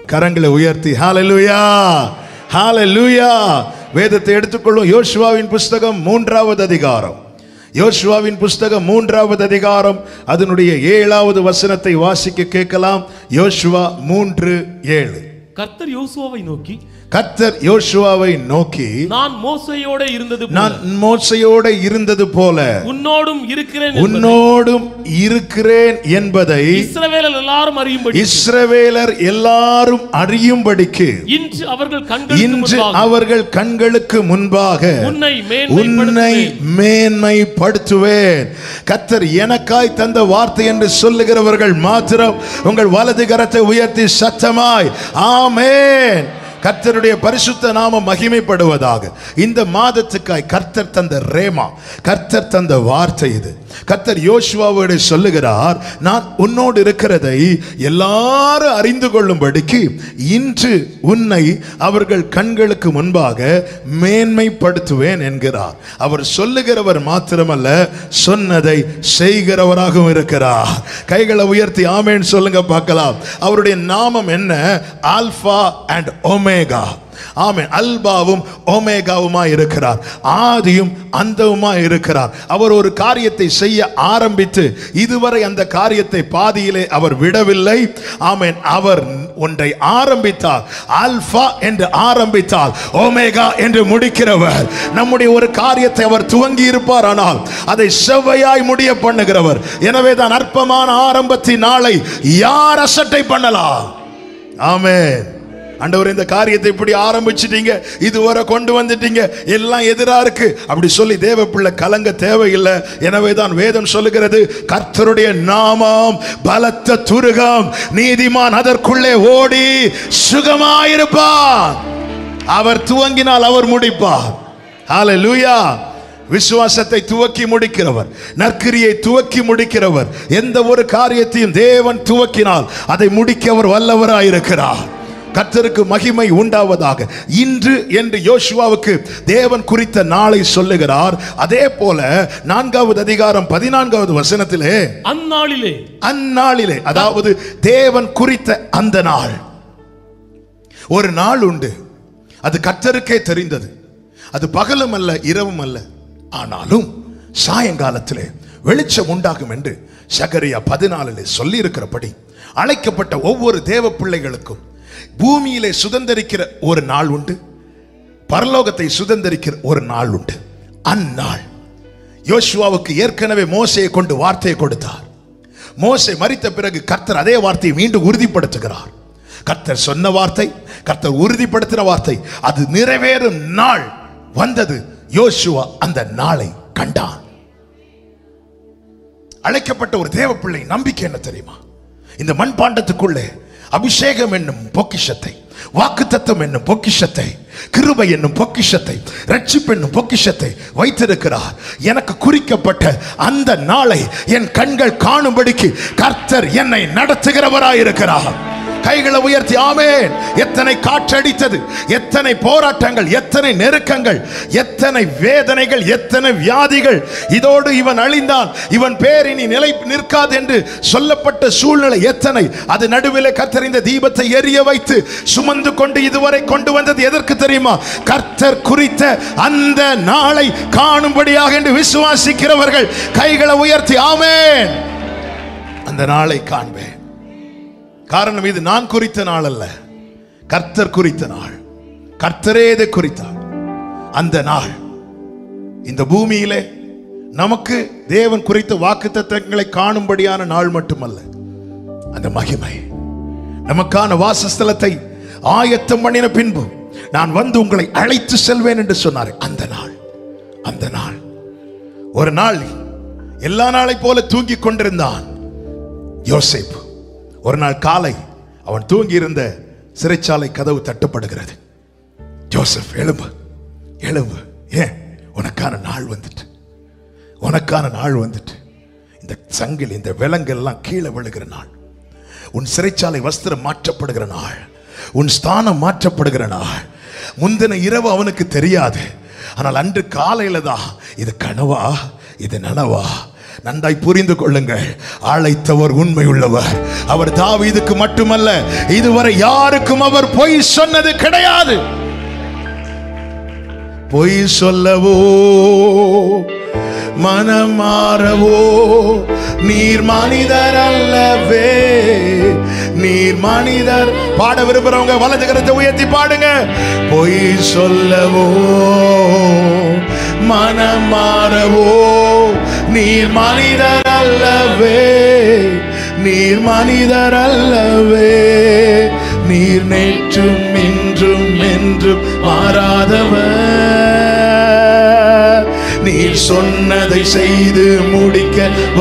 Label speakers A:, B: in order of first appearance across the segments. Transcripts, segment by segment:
A: கரங்களை உயர்த்தி ஹalleluya ஹalleluya வேதத்தை எடுத்துக்கொள்ளும் யோசுவாவின் புஸ்தகம் மூன்றாவது அதிகாரம் யோசுவாவின் புஸ்தகம் மூன்றாவது அதிகாரம் அதனுடைய ஏழாவது வசனத்தை வாசிக்க கேட்கலாம் யோசுவா மூன்று ஏழு
B: கர்த்தர் யோசுவாவை நோக்கி
A: கர்த்தர் யோசுவாவை நோக்கி
B: நான் மோசையோட இருந்தது போல
A: நான் மோசையோட இருந்தது போல
B: உன்னோடும் இருக்கிறேன் என்பதை
A: உன்னோடும் இருக்கிறேன் என்பதை
B: இஸ்ரவேலர் எல்லாரும் அறியும்படி
A: இஸ்ரவேலர் எல்லாரும் அறியும்படிக்கு
B: இன்று அவர்கள் கண்களுக்கு
A: இன்று
B: முன்பாக
A: அவர்கள் கண்களுக்கு முன்பாக
B: உன்னை
A: உன்னை
B: மேன்மைப்படுத்துவேன்
A: மேன்மைப்படுத்துவேன் கத்தர் எனக்காய் தந்த வார்த்தை என்று சொல்லுகிறவர்கள் மாத்திரம் உங்கள் வலது கரத்தை உயர்த்தி சத்தமாய் ஆமென் கர்த்தருடைய பரிசுத்த நாமம் மகிமைப்படுவதாக இந்த மாதத்துக்காய் கர்த்தர் தந்த ரேமா கர்த்தர் தந்த வார்த்தை இது கர்த்தர் யோசுவாவோடு சொல்லுகிறார் நான் உன்னோடு இருக்கிறதை எல்லாரும் அறிந்து கொள்ளும்படிக்கு இன்று உன்னை அவர்கள் கண்களுக்கு முன்பாக மேன்மைப்படுத்துவேன் என்கிறார் அவர் சொல்லுகிறவர் மாத்திரமல்ல சொன்னதை செய்கிறவராகவும் இருக்கிறார் கைகளை உயர்த்தி ஆமேன் சொல்லுங்க பார்க்கலாம் அவருடைய நாமம் என்ன ஆல்பா அண்ட் ஒமேகா ஆமென் அல்பாவும் ஓமேகாவுமா இருக்கிறார் ஆதியும் அந்தவுமா இருக்கிறார் அவர் ஒரு காரியத்தை செய்ய ஆரம்பித்து இதுவரை அந்த காரியத்தை பாதியிலே அவர் விடவில்லை ஆமென் அவர் ஒன்றை ஆரம்பித்தார் ஆல்பா என்று ஆரம்பித்தால் ஓமேகா என்று முடிக்கிறவர் நம்முடைய ஒரு காரியத்தை அவர் துவங்கி இருப்பார் ஆனால் அதை செவ்வையாய் முடிய பண்ணுகிறவர் எனவே தான் அற்பமான ஆரம்பத்தின் நாளை யார் அசட்டை பண்ணலாம் ஆமென் ஆண்டவர் இந்த காரியத்தை இப்படி ஆரம்பிச்சிட்டீங்க இதுவரை கொண்டு வந்துட்டீங்க எல்லாம் எதிரா இருக்கு அப்படி சொல்லி தேவ பிள்ளை கலங்க தேவையில்லை எனவே தான் வேதம் சொல்லுகிறது கர்த்தருடைய நாமம் பலத்த துருகம் நீதிமான் அதற்குள்ளே ஓடி சுகமாயிருப்பார் அவர் துவங்கினால் அவர் முடிப்பார் ஹalleluya விசுவாசத்தை துவக்கி முடிக்கிறவர் நற்கிரியை துவக்கி முடிக்கிறவர் எந்த ஒரு காரியத்தையும் தேவன் துவக்கினால் அதை முடிக்க அவர் வல்லவராயிருக்கிறார் கர்த்தருக்கு மகிமை உண்டாவதாக இன்று என்று யோசுவாவுக்கு தேவன் குறித்த நாளை சொல்லுகிறார் அதே போல நான்காவது அதிகாரம் பதினான்காவது வசனத்திலே
B: அந்நாளிலே
A: அந்நாளிலே அதாவது தேவன் குறித்த அந்த நாள் ஒரு நாள் உண்டு அது கர்த்தருக்கே தெரிந்தது அது பகலும் அல்ல இரவும் அல்ல ஆனாலும் சாயங்காலத்திலே வெளிச்சம் உண்டாகும் என்று சகரியா பதினாலிலே சொல்லி இருக்கிறபடி அழைக்கப்பட்ட ஒவ்வொரு தேவ பிள்ளைகளுக்கும் பூமியிலே சுதந்தரிக்கிற ஒரு நாள் உண்டு பரலோகத்தை சுதந்தரிக்கிற ஒரு நாள் உண்டு அந்நாள் யோசுவாவுக்கு ஏற்கனவே மோசையை கொண்டு வார்த்தையை கொடுத்தார் மோசே மரித்த பிறகு கர்த்தர் அதே வார்த்தையை மீண்டும் உறுதிப்படுத்துகிறார் கர்த்தர் சொன்ன வார்த்தை கர்த்தர் உறுதிப்படுத்தின வார்த்தை அது நிறைவேறும் நாள் வந்தது யோசுவா அந்த நாளை கண்டான் அழைக்கப்பட்ட ஒரு தேவ பிள்ளை நம்பிக்கை என்ன தெரியுமா இந்த மண்பாண்டத்துக்குள்ளே அபிஷேகம் என்னும் பொக்கிஷத்தை வாக்குத்தத்தம் என்னும் பொக்கிஷத்தை கிருபை என்னும் பொக்கிஷத்தை ரட்சிப்பு என்னும் பொக்கிஷத்தை வைத்திருக்கிறார் எனக்கு குறிக்கப்பட்ட அந்த நாளை என் கண்கள் காணும்படிக்கு கர்த்தர் என்னை நடத்துகிறவராயிருக்கிறார் கைகளை உயர்த்தி ஆமேன் எத்தனை காற்றடித்தது எத்தனை போராட்டங்கள் எத்தனை நெருக்கங்கள் எத்தனை வேதனைகள் எத்தனை வியாதிகள் இதோடு இவன் அழிந்தான் இவன் பேர் இனி நிலை நிற்காது என்று சொல்லப்பட்ட சூழ்நிலை எத்தனை அது நடுவிலே கர்த்தர் இந்த தீபத்தை எரிய வைத்து சுமந்து கொண்டு இதுவரை கொண்டு வந்தது எதற்கு தெரியுமா கர்த்தர் குறித்த அந்த நாளை காணும்படியாக என்று விசுவாசிக்கிறவர்கள் கைகளை உயர்த்தி ஆமேன் அந்த நாளை காண்பேன் காரணம் இது நான் குறித்த நாள் அல்ல கர்த்தர் குறித்த நாள் கர்த்தரே இதை குறித்தார் அந்த நாள் இந்த பூமியிலே நமக்கு தேவன் குறித்த வாக்குத்தத்தங்களை காணும்படியான நாள் மட்டுமல்ல அந்த மகிமை நமக்கான வாசஸ்தலத்தை ஆயத்தம் பண்ணின பின்பு நான் வந்து உங்களை அழைத்து செல்வேன் என்று சொன்னார் அந்த நாள் அந்த நாள் ஒரு நாள் எல்லா நாளை போல தூங்கிக் கொண்டிருந்தான் யோசேப்பு ஒரு நாள் காலை அவன் தூங்கி இருந்த சிறைச்சாலை கதவு தட்டப்படுகிறது ஜோசப் எழும்பு எழும்பு ஏன் உனக்கான நாள் வந்துட்டு உனக்கான நாள் வந்துட்டு இந்த சங்கில் இந்த விலங்கெல்லாம் கீழே விழுகிற நாள் உன் சிறைச்சாலை வஸ்திரம் மாற்றப்படுகிற நாள் உன் ஸ்தானம் மாற்றப்படுகிற நாள் முந்தின இரவு அவனுக்கு தெரியாது ஆனால் அன்று காலையில தான் இது கனவா இது நனவா நன்றாய் புரிந்து கொள்ளுங்கள் அழைத்தவர் உண்மை உள்ளவர் அவர் தாவீதுக்கு மட்டுமல்ல இதுவரை யாருக்கும் அவர் பொய் சொன்னது கிடையாது பொய் சொல்லவோ மனம் மாறவோ நீர் மனிதர் அல்லவே நீர் மனிதர் பாட விரும்புறவங்க வலது கரத்தை உயர்த்தி பாடுங்க பொய் சொல்லவோ மனம் மாறவோ நீர் மனிதர் அல்லவே நீர் மனிதர் அல்லவே நீர் நேற்றும் இன்றும் என்றும் மாறாதவர் நீர் சொன்னதை செய்து முடிக்க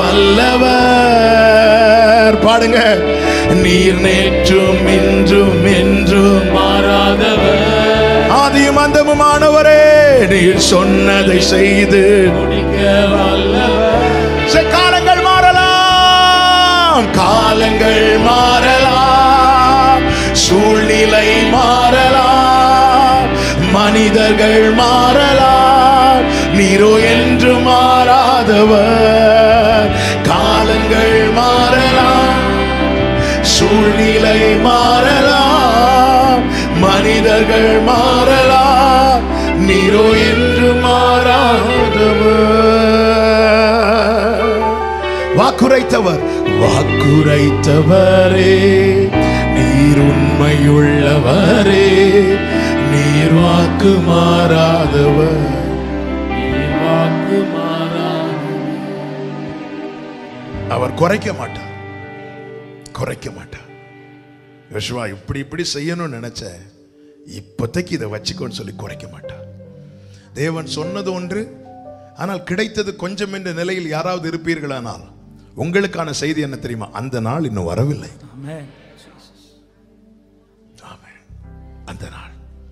A: வல்லவர் பாடுங்க நீர் நேற்றும் இன்றும் என்றும்
B: மாறாதவர்
A: ஆதியும் அந்தமுமானவரே நீர் சொன்னதை செய்து
B: முடிக்க வல்லவர்
A: சரி, காலங்கள் மாறலாம் காலங்கள் மாறலாம் சூழ்நிலை மாறலாம் மனிதர்கள் மாறலாம் நீரோ என்று மாறாதவர் காலங்கள் மாறலாம் சூழ்நிலை மாறலாம் மனிதர்கள் மாறலாம் நீரோ என்று மாறாதவர் வாக்குரைத்தவர் வாக்குரைத்தவரே நீர் உண்மையுள்ளவரே நீர் வாக்கு மாறாதவர்
B: நீர் வாக்கு மாறா
A: அவர் குறைக்க மாட்டார் குறைக்க மாட்டார் யோசுவா இப்படி இப்படி செய்யணும்னு நினைச்ச இப்போதைக்கு இதை வச்சுக்கோன்னு சொல்லி குறைக்க மாட்டார் தேவன் சொன்னது ஒன்று ஆனால் கிடைத்தது கொஞ்சம் என்ற நிலையில் யாராவது இருப்பீர்களானால் உங்களுக்கான செய்தி என்ன தெரியுமா அந்த நாள் இன்னும் வரவில்லை
B: ஆமென்
A: ஆமென். அந்த நாள்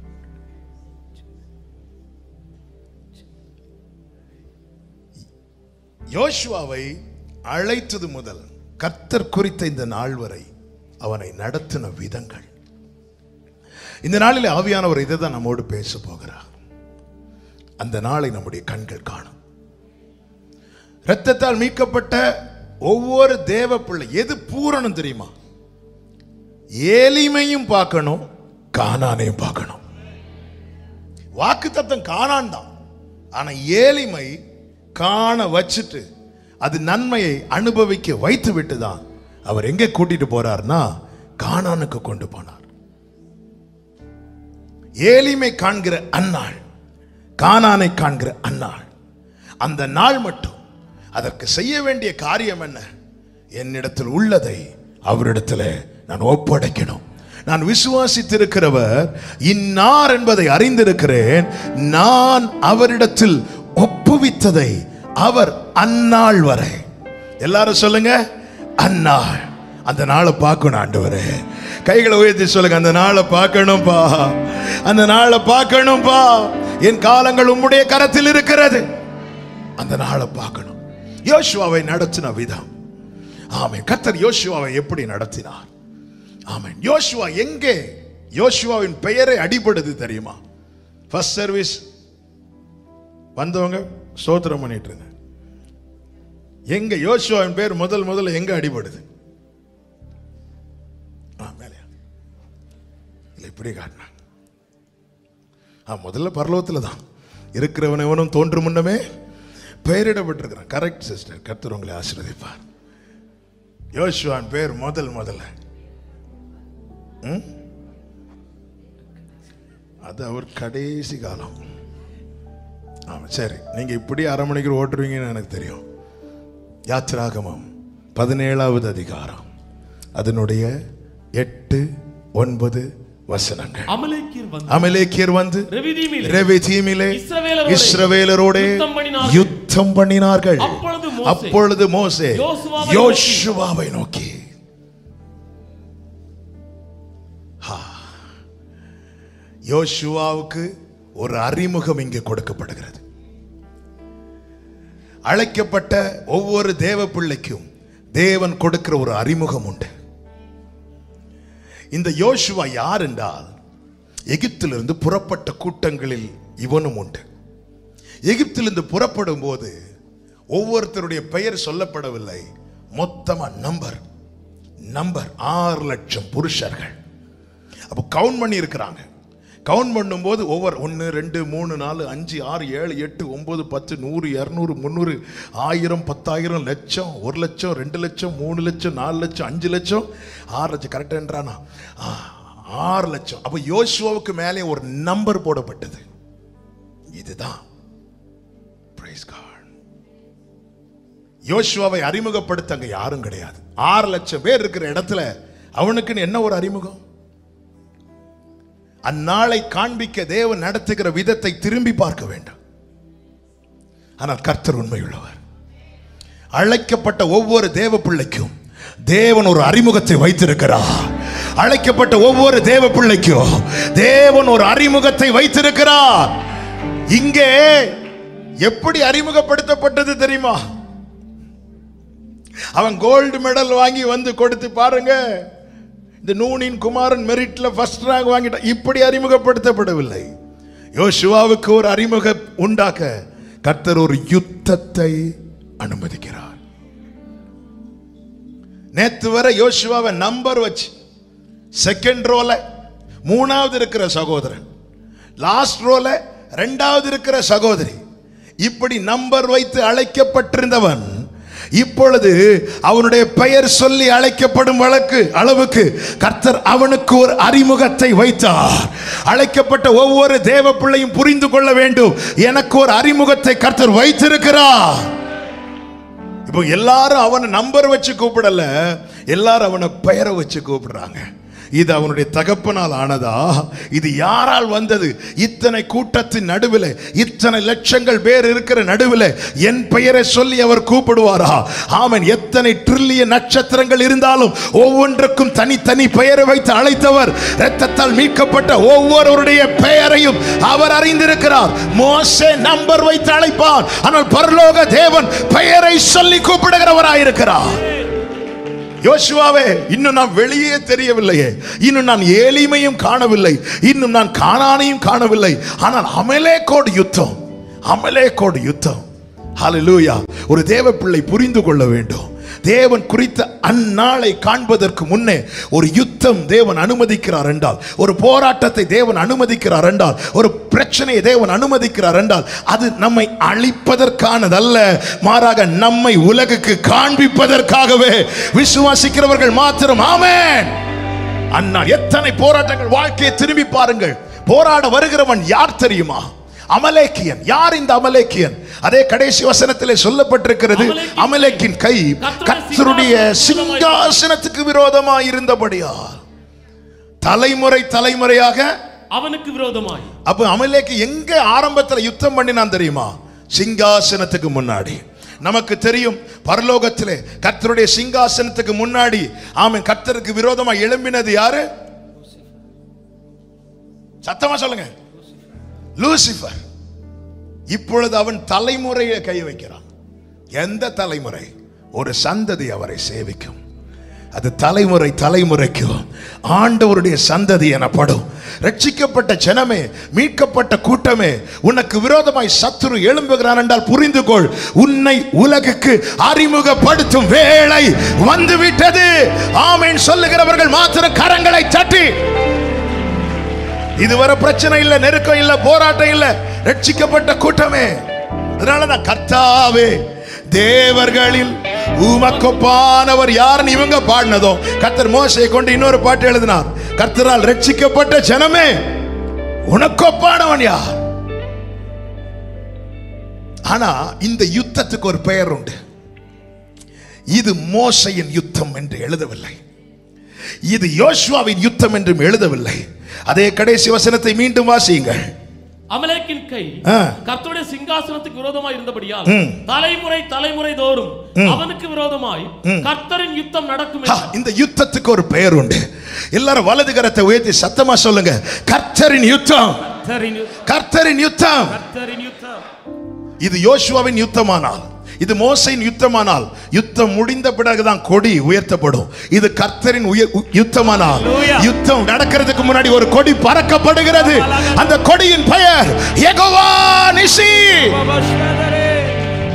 A: யோசுவாவை அழைத்தது முதல் கர்த்தர் குறித்த இந்த நாள் வரை அவனை நடத்தின விதங்கள் இந்த நாளில் ஆவியானவர் இதை தான் நம்மோடு பேச போகிறார் அந்த நாளை நம்முடைய கண்கள் காணும் இரத்தத்தால் மீட்கப்பட்ட ஒவ்வொரு தேவ பிள்ளை எது பூரணம் தெரியுமா ஏலிமையும் பார்க்கணும் கானானையும் பார்க்கணும் வாக்கு தத்தம் காணான் தான் ஆனா ஏலிமை காண வச்சுட்டு அது நன்மையை அனுபவிக்க வைத்து விட்டு தான் அவர் எங்க கூட்டிட்டு போறார்னா கானானுக்கு கொண்டு போனார் ஏலிமை காண்கிற அந்நாள் கானானை காண்கிற அந்நாள் அந்த நாள் மட்டும் அதற்கு செய்ய வேண்டிய காரியம் என்ன என்னிடத்தில் உள்ளதை அவரிடத்தில் நான் ஒப்படைக்கணும் நான் விசுவாசித்திருக்கிறவர் இன்னார் என்பதை அறிந்திருக்கிறேன் நான் அவரிடத்தில் ஒப்புவித்ததை அவர் அந்நாள் வரை எல்லாரும் சொல்லுங்க அந்நாள் அந்த நாளை பார்க்கணும் ஆண்டவரே கைகளை உயர்த்தி சொல்லுங்க அந்த நாளை பார்க்கணும்பா அந்த நாளை பார்க்கணும்பா என் காலங்கள் உம்முடைய கரத்தில் இருக்கிறது அந்த நாளை பார்க்கணும் யோசுவாவை நடத்தின விதம் ஆமென் கத்தர் யோசுவாவை எப்படி நடத்தினார் ஆமென் யோசுவா எங்கே யோசுவாவின் பெயரை அடிபடுது தெரியுமா ஃபர்ஸ்ட் சர்வீஸ் வந்தவங்க ஸ்தோத்திரம் பண்ணிட்டு இருங்க எங்க யோசுவாவின் பேர் முதல் முதல்ல எங்க அடிபடுது ஆ, மேலே. இல்ல இப்படி காட்டினாங்க ஆ முதல்ல பரலோகத்தில் தான் இருக்கிறவன் எவனும் தோன்றும் முன்னமே பெயரிடப்பட்டிருக்கிறான் கரெக்ட் சிஸ்டர் கர்த்தர் உங்களை ஆசீர்வதிப்பார் யோசுவான் பேர் முதல் முதல்ல ம்? அது அவர் கடைசி காலம் ஆமா சரி நீங்க இப்படி அரை மணிக்கு ஓட்டுருவீங்கன்னு எனக்கு தெரியும் யாத்திராகமம் பதினேழாவது அதிகாரம் அதனுடைய எட்டு ஒன்பது வசனங்கள்
B: அமலேக்கியர் வந்து
A: அமலேக்கியர் வந்து
B: ரெவிதீமிலே
A: ரெவிதீமிலே
B: இஸ்ரவேலரோடே
A: இஸ்ரவேலரோடே
B: யுத்தம் பண்ணினார்கள்.
A: யுத்தம் பண்ணினார்கள்
B: அப்பொழுது மோசே
A: அப்பொழுது மோசே
B: யோசுவாவை
A: யோசுவாவை நோக்கி ஹா. யோசுவாவுக்கு ஒரு அறிமுகம் இங்கே கொடுக்கப்படுகிறது அழைக்கப்பட்ட ஒவ்வொரு தேவ பிள்ளைக்கும் தேவன் கொடுக்கிற ஒரு அறிமுகம் உண்டு இந்த யோசுவா யார் என்றால் எகிப்திலிருந்து புறப்பட்ட கூட்டங்களில் இவனும் உண்டு எகிப்திலிருந்து புறப்படும் போது ஒவ்வொருத்தருடைய பெயர் சொல்லப்படவில்லை மொத்தமா நம்பர் நம்பர் ஆறு லட்சம் புருஷர்கள் அப்போ கவுண்ட் பண்ணி இருக்கிறாங்க கவுண்ட் பண்ணும்போது ஒவ்வொரு ஒன்று ரெண்டு மூணு நாலு அஞ்சு ஆறு ஏழு எட்டு ஒன்பது பத்து நூறு இரநூறு முந்நூறு ஆயிரம் பத்தாயிரம் லட்சம் ஒரு லட்சம் ரெண்டு லட்சம் மூணு லட்சம் நாலு லட்சம் அஞ்சு லட்சம் ஆறு லட்சம் கரெக்டான்றானா ஆ, ஆறு லட்சம் அப்போ யோசுவாவுக்கு மேலே ஒரு நம்பர் போடப்பட்டது இதுதான் Praise God. யோசுவாவை அறிமுகப்படுத்த அங்க யாரும் கிடையாது ஆறு லட்சம் பேர் இருக்கிற இடத்துல அவனுக்குன்னு என்ன ஒரு அறிமுகம் அந்நாளை காண்பிக்க தேவன் நடத்துகிற விதத்தை திரும்பி பார்க்க வேண்டும் ஆனால் கர்த்தர் உண்மையுள்ளவர் அழைக்கப்பட்ட ஒவ்வொரு தேவ பிள்ளைக்கும் தேவன் ஒரு அறிமுகத்தை வைத்திருக்கிறார் அழைக்கப்பட்ட ஒவ்வொரு தேவ பிள்ளைக்கும் தேவன் ஒரு அறிமுகத்தை வைத்திருக்கிறார் இங்கே எப்படி அறிமுகப்படுத்தப்பட்டது தெரியுமா அவன் கோல்டு மெடல் வாங்கி வந்து கொடுத்து பாருங்க இந்த நூனின் குமாரன் மெரிட்ல ஃபர்ஸ்ட் ரேங்க் வாங்கிட்டான் இப்படி அறிமுகப்படுத்தப்படவில்லை யோசுவாவுக்கு ஒரு அறிமுக உண்டாக்க கர்த்தர் ஒரு யுத்தத்தை அனுமதிக்கிறார் நேத்து வரை யோசுவாவை நம்பர் வச்சு செகண்ட் ரோல மூணாவது இருக்கிற சகோதரன் லாஸ்ட் ரோல ரெண்டாவது இருக்கிற சகோதரி இப்படி நம்பர் வைத்து அழைக்கப்பட்டிருந்தவன் இப்பொழுது அவனுடைய பெயர் சொல்லி அழைக்கப்படும் வழக்கு அளவுக்கு கர்த்தர் அவனுக்கு ஒரு அறிமுகத்தை வைத்தார் அழைக்கப்பட்ட ஒவ்வொரு தேவ பிள்ளையும் புரிந்து கொள்ள வேண்டும் எனக்கு ஒரு அறிமுகத்தை கர்த்தர் வைத்திருக்கிறார் இப்போ எல்லாரும் அவனை நம்பர் வச்சு கூப்பிடல எல்லாரும் அவனை பெயரை வச்சு கூப்பிடுறாங்க இது அவனுடைய தகப்பனால் ஆனதா இது யாரால் வந்தது இத்தனை கூட்டத்தின் நடுவில் இத்தனை லட்சங்கள் பேர் இருக்கிற நடுவில் என் பெயரை சொல்லி அவர் கூப்பிடுவாரா ஆமன் எத்தனை ட்ரில்லியன் நட்சத்திரங்கள் இருந்தாலும் ஒவ்வொன்றுக்கும் தனித்தனி பெயரை வைத்து அழைத்தவர் இரத்தத்தால் மீட்கப்பட்ட ஒவ்வொருவருடைய பெயரையும் அவர் அறிந்திருக்கிறார் மோசே நம்பர் வைத்து அழைப்பார் ஆனால் பரலோக தேவன் பெயரை சொல்லி கூப்பிடுகிறவராயிருக்கிறார் யோசுவாவே இன்னும் நான் வெளியே தெரியவில்லையே இன்னும் நான் ஏளிமையும் காணவில்லை இன்னும் நான் காணானையும் காணவில்லை ஆனால் அமலேக்கோடு யுத்தம் அமலேக்கோடு யுத்தம் ஹalleluya ஒரு தேவ பிள்ளை புரிந்து கொள்ள வேண்டும் தேவன் குறித்த அந்நாளை காண்பதற்கு முன்னே ஒரு யுத்தம் தேவன் அனுமதிக்கிறார் என்றால் ஒரு போராட்டத்தை தேவன் அனுமதிக்கிறார் என்றால் ஒரு பிரச்சனையை தேவன் அனுமதிக்கிறார் என்றால் அது நம்மை அழிப்பதற்கானதல்ல மாறாக நம்மை உலகுக்கு காண்பிப்பதற்காகவே விசுவாசிக்கிறவர்கள் மாத்திரம் ஆமென் அண்ணா எத்தனை போராட்டங்கள் வாழ்க்கையை திரும்பி பாருங்கள் போராட வருகிறவன் யார் தெரியுமா அமலேக்கியன் யார் இந்த அமலேக்கியன் அதே கடைசி வசனத்திலே சொல்லப்பட்டிருக்கிறது அமலேக்கின் கை கர்த்தருடைய சிங்காசனத்துக்கு விரோதமாய் இருந்தபடியால் தலைமுறை தலைமுறையாக
B: அவனுக்கு விரோதமாய்
A: அப்ப அமலேக்கு எங்க ஆரம்பத்துல யுத்தம் பண்ணினான் தெரியுமா சிங்காசனத்துக்கு முன்னாடி நமக்கு தெரியும் பரலோகத்திலே கர்த்தருடைய சிங்காசனத்துக்கு முன்னாடி ஆமென் கர்த்தருக்கு விரோதமா எழும்பினது யாரு சத்தமா சொல்லுங்க லூசிஃபர் இப்பொழுது அவன் தலைமுறையை கை வைக்கிறான் எந்த தலைமுறை ஒரு சந்ததி அவரை சேவிக்கும் அது தலைமுறை தலைமுறைக்கும் ஆண்டவருடைய சந்ததி எனப்படும் ரட்சிக்கப்பட்ட ஜனமே மீட்கப்பட்ட கூட்டமே உனக்கு விரோதமாய் சத்துரு எழும்புகிறான் என்றால் புரிந்து கொள் உன்னை உலகுக்கு அறிமுகப்படுத்தும் வேளை வந்துவிட்டது ஆமேன் சொல்லுகிறவர்கள் மாத்திரம் கரங்களை தட்டி இதுவரை பிரச்சனை இல்ல நெருக்கம் இல்ல போராட்டம் இல்ல ரட்சிக்கப்பட்ட கூட்டமே அதனாலதான் கர்த்தாவே தேவர்களில் உமக்கொப்பானவர் யாருன்னு இவங்க பாடினதும் கர்த்தர் மோசையை கொண்டு இன்னொரு பாட்டு எழுதினார் கர்த்தரால் ரட்சிக்கப்பட்ட ஜனமே உனக்கொப்பானவன் யார் ஆனா இந்த யுத்தத்துக்கு ஒரு பெயர் உண்டு இது மோசையின் யுத்தம் என்று எழுதவில்லை இது யோசுவாவின் யுத்தம் என்றும் எழுதவில்லை அதே கடைசி வசனத்தை மீண்டும் வாசியுங்கள்
B: அமலேக்கின் கை
A: ஆ.
B: கர்த்தருடைய சிங்காசனத்துக்கு விரோதமாய் இருந்தபடியால்
A: ம்.
B: தலைமுறை தலைமுறை தோறும் அவனுக்கு விரோதமாய் கர்த்தரின் யுத்தம் நடக்கும்
A: ஹா, இந்த யுத்தத்துக்கு ஒரு பெயர் உண்டு எல்லாரும் வலது கரத்தை உயர்த்தி சத்தமா சொல்லுங்க கர்த்தரின் யுத்தம்
B: கர்த்தரின் யுத்தம்.
A: கர்த்தரின் யுத்தம்
B: கர்த்தரின் யுத்தம்
A: இது யோசுவாவின் யுத்தமானால் இது மோசையின் யுத்தமானால் யுத்தம் முடிந்த பிறகுதான் கொடி உயர்த்தப்படும் இது கர்த்தரின் உய- உ- யுத்தமானால்
B: Hallelujah.
A: யுத்தம் நடக்கிறதுக்கு முன்னாடி ஒரு கொடி பறக்கப்படுகிறது அந்த கொடியின் பெயர் யெகோவா நிசி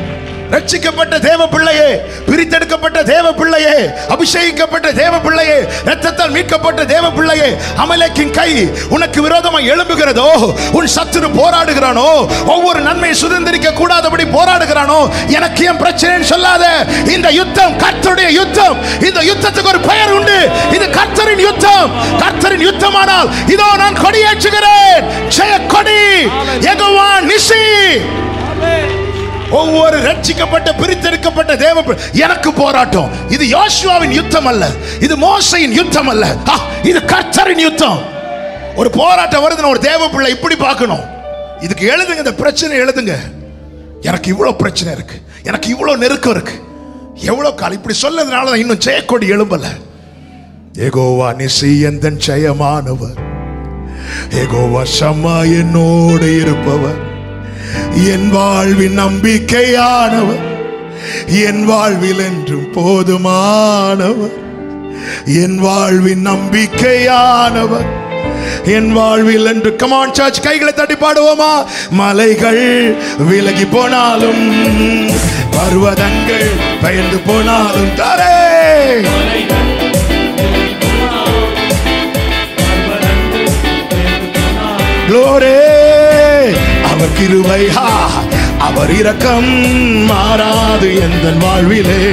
A: ரட்சிக்கப்பட்ட தேவ பிள்ளையே பிரித்தெடுக்கப்பட்ட தேவ பிள்ளையே அபிஷேகிக்கப்பட்ட தேவ பிள்ளையே ரத்தத்தால் மீட்கப்பட்ட தேவ பிள்ளையே அமலேக்கின் கை உனக்கு விரோதமாக எழும்புகிறதோ உன் சத்துரு போராடுகிறானோ ஒவ்வொரு நன்மையை சுதந்திரிக்க கூடாதபடி போராடுகிறானோ எனக்கு ஏன் பிரச்சனைன்னு சொல்லாத இந்த யுத்தம் கர்த்தருடைய யுத்தம் இந்த யுத்தத்துக்கு ஒரு பெயர் உண்டு இது கர்த்தரின் யுத்தம் கர்த்தரின் யுத்தமானால் இதோ நான் கொடியேற்றுகிறேன் ஜெய கொடி யெகோவா நிசி ஒவ்வொரு ரட்சிக்கப்பட்ட பிரித்தெடுக்கப்பட்ட தேவ பி- எனக்கு போராட்டம் இது யோசுவாவின் யுத்தம் அல்ல இது மோசையின் யுத்தம் அல்ல ஆ, இது கர்த்தரின் யுத்தம் ஒரு போராட்டம் வருதுன்னு ஒரு தேவ பிள்ளை இப்படி பார்க்கணும் இதுக்கு எழுதுங்க இந்த பிரச்சனை எழுதுங்க எனக்கு இவ்வளவு பிரச்சனை இருக்கு எனக்கு இவ்வளவு நெருக்கம் இருக்கு எவ்வளவு காலம் இப்படி சொல்லதுனால தான் இன்னும் ஜெயக்கொடி எழும்பல ஏகோவா நிசி எந்தன் ஜெயமானவர் ஏகோவா சம்மா என்னோடு இருப்பவர் என் வாழ்வின் நம்பிக்கையானவர் என் வாழ்வில் என்றும் போதுமானவர் என் வாழ்வின் நம்பிக்கையானவர் என் வாழ்வில் என்று கமான் சர்ச் கைகளை தட்டி பாடுவோமா மலைகள் விலகி போனாலும் பர்வதங்கள் பயந்து போனாலும் தாரே க்ளோரே அவர் கிருபை ஹா அவர் இரக்கம் மாறாது எந்த வாழ்விலே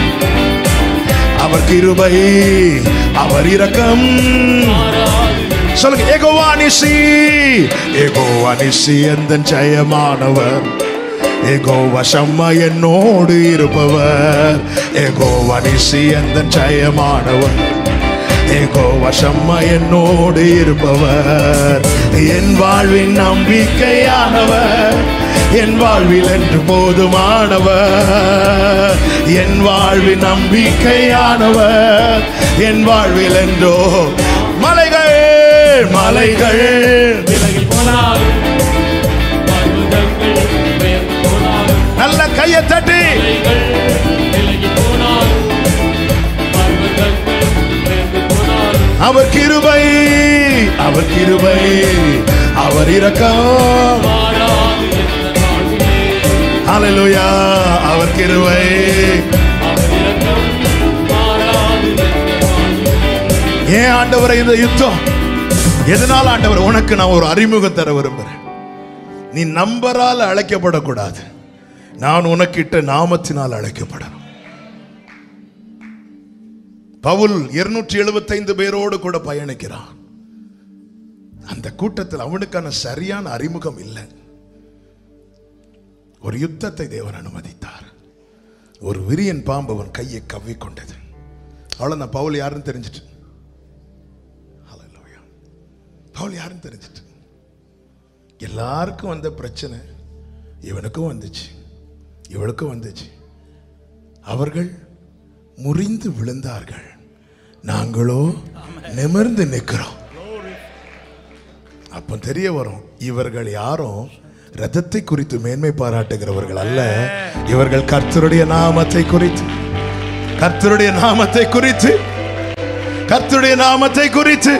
A: அவர் கிருபை அவர் இரக்கம் சொல்லுங்க ஏகோவா நிசி ஏகோவா நிசி எந்த ஜெயமானவர் ஏகோவா சம்மா என்னோடு இருப்பவர் ஏகோவா நிசி எந்த ஜெயமானவர் ஏகோ வசம்மா என்னோடு இருப்பவர் என் வாழ்வின் நம்பிக்கையானவர் என் வாழ்வில் என்று போதுமானவர் என் வாழ்வின் நம்பிக்கையானவர் என் வாழ்வில் என்றோ மலைகள் மலைகள்
B: விலகி போனாலும் பர்வதங்கள் பெயர்ந்து போனாலும்
A: நல்ல கையை தட்டி
B: மலைகள் விலகி போனாலும் பர்வதங்கள் பெயர்ந்து போனாலும்
A: அவர் கிருபை அவர் கிருபை அவர் இரக்கம்
B: மாறாது எந்த நாளிலே
A: ஹalleluya அவர் கிருபை
B: அவர் இரக்கம் மாறாது எந்த நாளிலே
A: ஏன் ஆண்டவரை இந்த யுத்தம் எதனால ஆண்டவர் உனக்கு நான் ஒரு அறிமுகம் தர விரும்புறேன் நீ நம்பரால் அழைக்கப்படக்கூடாது நான் உனக்கிட்ட நாமத்தினால் அழைக்கப்படணும் பவுல் இருநூற்றி எழுபத்தைந்து பேரோடு கூட பயணிக்கிறான் அந்த கூட்டத்தில் அவனுக்கான சரியான அறிமுகம் இல்லை ஒரு யுத்தத்தை தேவன் அனுமதித்தார் ஒரு விரியன் பாம்பு அவன் கையை கவ்விக்கொண்டது அவ்வளவுதான் பவுல் யாருன்னு தெரிஞ்சிட்டு Hallelujah. பவுல் யாருன்னு தெரிஞ்சிட்டு எல்லாருக்கும் வந்த பிரச்சனை இவனுக்கும் வந்துச்சு இவளுக்கும் வந்துச்சு அவர்கள் முறிந்து விழுந்தார்கள் நாங்களோ நிமிர்ந்து நிற்கிறோம் அப்போ தெரிய வரும் இவர்கள் யாரும் ரதத்தை குறித்து மேன்மை பாராட்டுகிறவர்கள் அல்ல இவர்கள் கர்த்தருடைய நாமத்தை குறித்து கர்த்தருடைய நாமத்தை குறித்து கர்த்தருடைய நாமத்தை குறித்து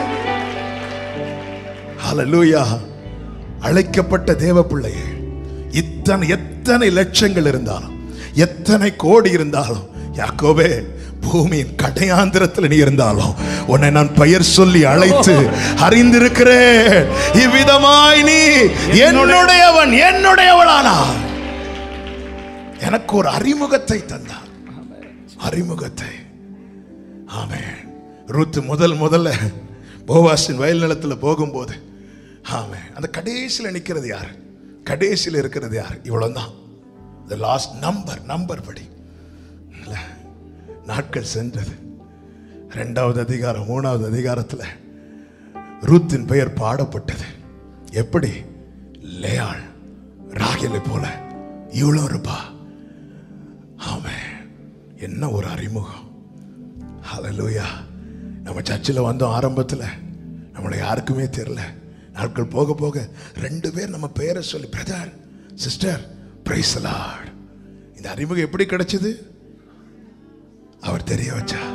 A: ஹalleluya அழைக்கப்பட்ட தேவ பிள்ளையே இத்தனை எத்தனை லட்சங்கள் இருந்தாலும் எத்தனை கோடி இருந்தாலும் யாக்கோபே பூமியின் கடையாந்திரத்தில் நீ இருந்தாலும் உன்னை நான் பெயர் சொல்லி அழைத்து அறிந்திருக்கிறேன் இவ்விதமாய் நீ என்னுடையவன் என்னுடையவளானா எனக்கு ஒரு அறிமுகத்தை தந்தார் அறிமுகத்தை ஆமென் ரூத் முதல் முதல்ல போவாசின் வயல் நிலத்துல போகும்போது ஆமென் அந்த கடைசியில் நிற்கிறது யார் கடைசியில் இருக்கிறது யார் இவ்வளவுதான் the லாஸ்ட் நம்பர் நம்பர் படி இல்ல, நாட்கள் சென்றது ரெண்டாவது அதிகாரம் மூணாவது அதிகாரத்துல ரூத்தின் பெயர் பாடப்பட்டது எப்படி லேயாள் ராகிலை போல இவ்வளோ இருப்பா ஆமென் என்ன ஒரு அறிமுகம் ஹalleluya நம்ம சர்ச்சில் வந்தோம் ஆரம்பத்தில் நம்மளை யாருக்குமே தெரியல நாட்கள் போக போக ரெண்டு பேர் நம்ம பெயரை சொல்லி பிரதர் சிஸ்டர் பிரைஸ் லார்ட் இந்த அறிமுகம் எப்படி கிடைச்சது அவர் தெரிய வச்சார்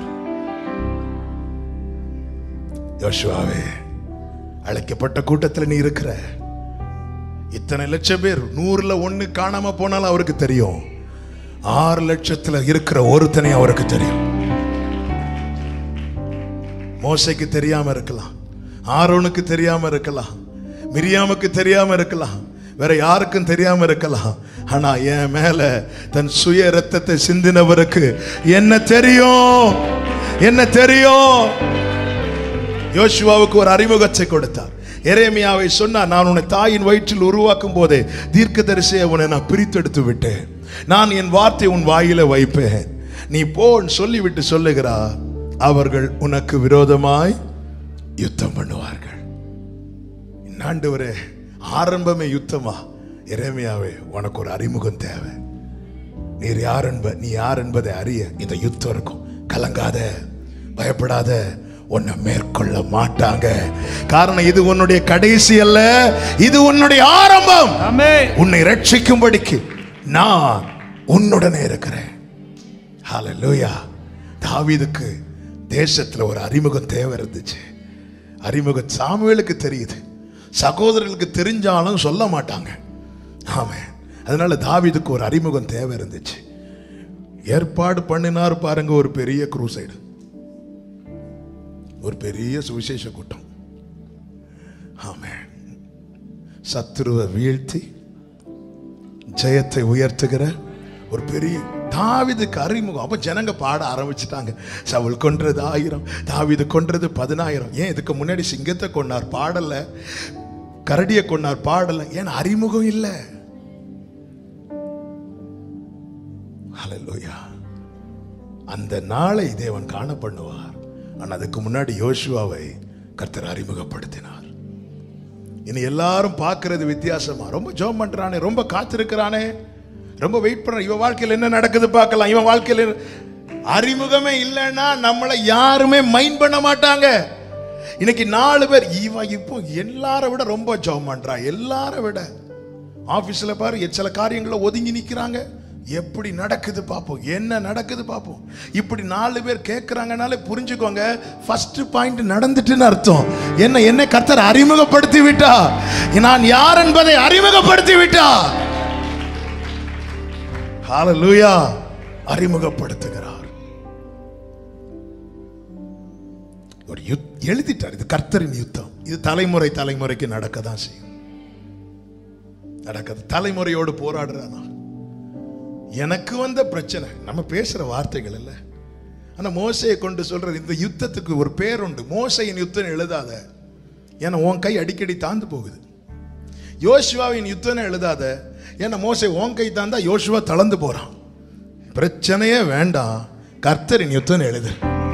A: யோசுவாவே அழைக்கப்பட்ட கூட்டத்தில் நீ இருக்கிற இத்தனை லட்சம் பேர் நூறுல ஒண்ணு காணாம போனாலும் அவருக்கு தெரியும் ஆறு லட்சத்துல இருக்கிற ஒருத்தனை அவருக்கு தெரியும் மோசைக்கு தெரியாம இருக்கலாம் ஆரோனுக்கு தெரியாம இருக்கலாம் மிரியாமுக்கு தெரியாம இருக்கலாம் வேற யாருக்கும் தெரியாம இருக்கலாம் ஆனா என் மேல தன் சுய ரத்தத்தை சிந்தினவருக்கு என்ன தெரியும் என்ன தெரியும் யோசுவாவுக்கு ஒரு அறிமுகத்தை கொடுத்தார் எரேமியாவை சொன்னார் நான் உன்னை தாயின் வயிற்றில் உருவாக்கும் போதே தீர்க்கதரிசியை உன்னை நான் பிரித்தெடுத்து விட்டேன் நான் என் வார்த்தை உன் வாயில வைப்பேன் நீ போன் சொல்லிவிட்டு சொல்லுகிறார் அவர்கள் உனக்கு விரோதமாய் யுத்தம் பண்ணுவார்கள் ஆண்டவரே ஆரம்பமே யுத்தமா எரேமியாவே உனக்கு ஒரு அறிமுகம் தேவை நீர் யார் என்ப நீ யார் என்பதை அறிய இந்த யுத்தம் இருக்கும் கலங்காத பயப்படாத உன்னை மேற்கொள்ள மாட்டாங்க காரணம் இது உன்னுடைய கடைசி அல்ல இது உன்னுடைய ஆரம்பம்
B: ஆமென்
A: உன்னை ரட்சிக்கும்படிக்கு நான் உன்னுடனே இருக்கிறேன் ஹalleluya தாவீதுக்கு தேசத்துல ஒரு அறிமுகம் தேவை இருந்துச்சு அறிமுகம் சாமுவேலுக்கு தெரியுது சகோதரர்களுக்கு தெரிஞ்சாலும் சொல்ல மாட்டாங்க ஆமென் அதனால தாவீதுக்கு ஒரு அறிமுகம் தேவை இருந்துச்சு ஏற்பாடு பண்ணினார் பாருங்க ஒரு பெரிய குரூசைடு ஒரு பெரிய சுவிசேஷ கூட்டம் ஆமென் சத்துருவை வீழ்த்தி ஜெயத்தை உயர்த்துகிற ஒரு பெரிய தாவிதுக்கு அறிமுகம் அப்ப ஜனங்க பாட ஆரம்பிச்சிட்டாங்க சவுல் கொன்றது ஆயிரம் தாவிது கொன்றது பதினாயிரம் ஏன் இதுக்கு முன்னாடி சிங்கத்தை கொண்டார் பாடல கரடியை கொண்டார் பாடல ஏன் அறிமுகம் இல்லை ஹalleluya அந்த நாளை தேவன் காண பண்ணுவார் ஆனா அதுக்கு முன்னாடி யோசுவாவை கர்த்தர் அறிமுகப்படுத்தினார் இனி எல்லாரும் பார்க்கிறது வித்தியாசமா ரொம்ப ஜோம் பண்றானே ரொம்ப காத்திருக்கிறானே ரொம்ப வெயிட் பண்றான் இவன் வாழ்க்கையில் என்ன நடக்குது பார்க்கலாம் இவன் வாழ்க்கையில் என்ன- அறிமுகமே இல்லைன்னா நம்மளை யாருமே மைண்ட் பண்ண மாட்டாங்க இன்னைக்கு நாலு பேர் இவன் இப்போ எல்லாரை விட ரொம்ப ஜோம் பண்றான் எல்லாரை விட ஆபீஸ்ல பாரு சில காரியங்களை ஒதுங்கி நிக்கிறாங்க எப்படி நடக்குது பார்ப்போம் என்ன நடக்குது பார்ப்போம் இப்படி நாலு பேர் கேட்கறாங்கனாலே புரிஞ்சுக்கோங்க ஃபர்ஸ்ட் பாயிண்ட் நடந்துட்டுன்னு அர்த்தம் என்ன என்ன கர்த்தர் அறிமுகப்படுத்தி விட்டா நான் யார் என்பதை அறிமுகப்படுத்தி விட்டா ஹalleluya அறிமுகப்படுத்துகிறார் ஒரு யுத் எழுதிட்டார் இது கர்த்தரின் யுத்தம் இது தலைமுறை தலைமுறைக்கு நடக்க தான் செய்யும் நடக்குது தலைமுறையோடு போராடுறானா எனக்கு வந்த பிரச்சனை நம்ம பேசுற வார்த்தைகள் இல்ல ஆனா மோசையை கொண்டு சொல்றது இந்த யுத்தத்துக்கு ஒரு பேர் உண்டு மோசையின் யுத்தம் எழுதாத ஏன்னா உன் கை அடிக்கடி தாழ்ந்து போகுது யோசுவாவின் யுத்தம் எழுதாத ஏன்னா மோசை உன் கை தாந்தா யோசுவா தளர்ந்து போறான் பிரச்சனையே வேண்டாம் கர்த்தரின் யுத்தம் எழுது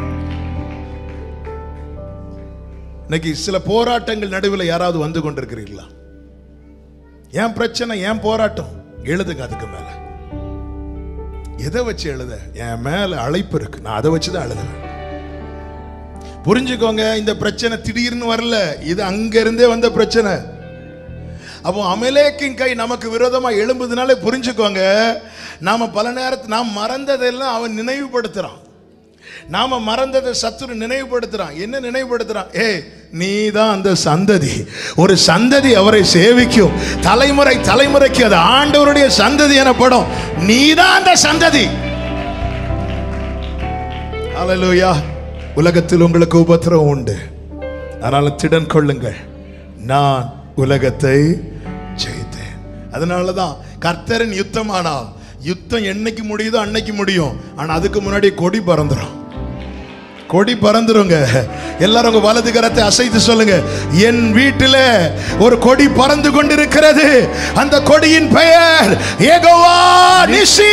A: இன்னைக்கு சில போராட்டங்கள் நடுவில் யாராவது வந்து கொண்டிருக்கிறீர்களா ஏன் பிரச்சனை ஏன் போராட்டம் எழுதுங்க அதுக்கு மேல எதை வச்சு எழுத என் மேல அழைப்பு இருக்கு நான் அதை வச்சு தான் எழுதுவேன் புரிஞ்சுக்கோங்க இந்த பிரச்சனை திடீர்னு வரல இது அங்க இருந்தே வந்த பிரச்சனை அப்போ அமலேக்கின் கை நமக்கு விரோதமா எழும்புதுனாலே புரிஞ்சுக்கோங்க நாம பல நேரத்து நாம் மறந்ததெல்லாம் அவன் நினைவுபடுத்துறான் நாம மறந்ததை சத்துரு நினைவுபடுத்துறான் என்ன நினைவுபடுத்துறான் ஏ நீ தான் அந்த சந்ததி ஒரு சந்ததி அவரை சேவிக்கும் தலைமுறை தலைமுறைக்கு அது ஆண்டவருடைய சந்ததி எனப்படும் நீ தான் அந்த சந்ததி ஹalleluya உலகத்தில் உங்களுக்கு உபத்திரவம் உண்டு அதனால திடன் கொள்ளுங்கள் நான் உலகத்தை ஜெயித்தேன் அதனால தான் கர்த்தரின் யுத்தமானால் யுத்தம் என்னைக்கு முடியுதோ அன்னைக்கு முடியும் ஆனா அதுக்கு முன்னாடி கொடி பறந்துரும் கொடி பறந்துருங்க எல்லாரும் உங்க வலது கரத்தை அசைத்து சொல்லுங்க என் வீட்டில ஒரு கொடி பறந்து கொண்டிருக்கிறது அந்த கொடியின் பெயர் ஏகோவா நிசி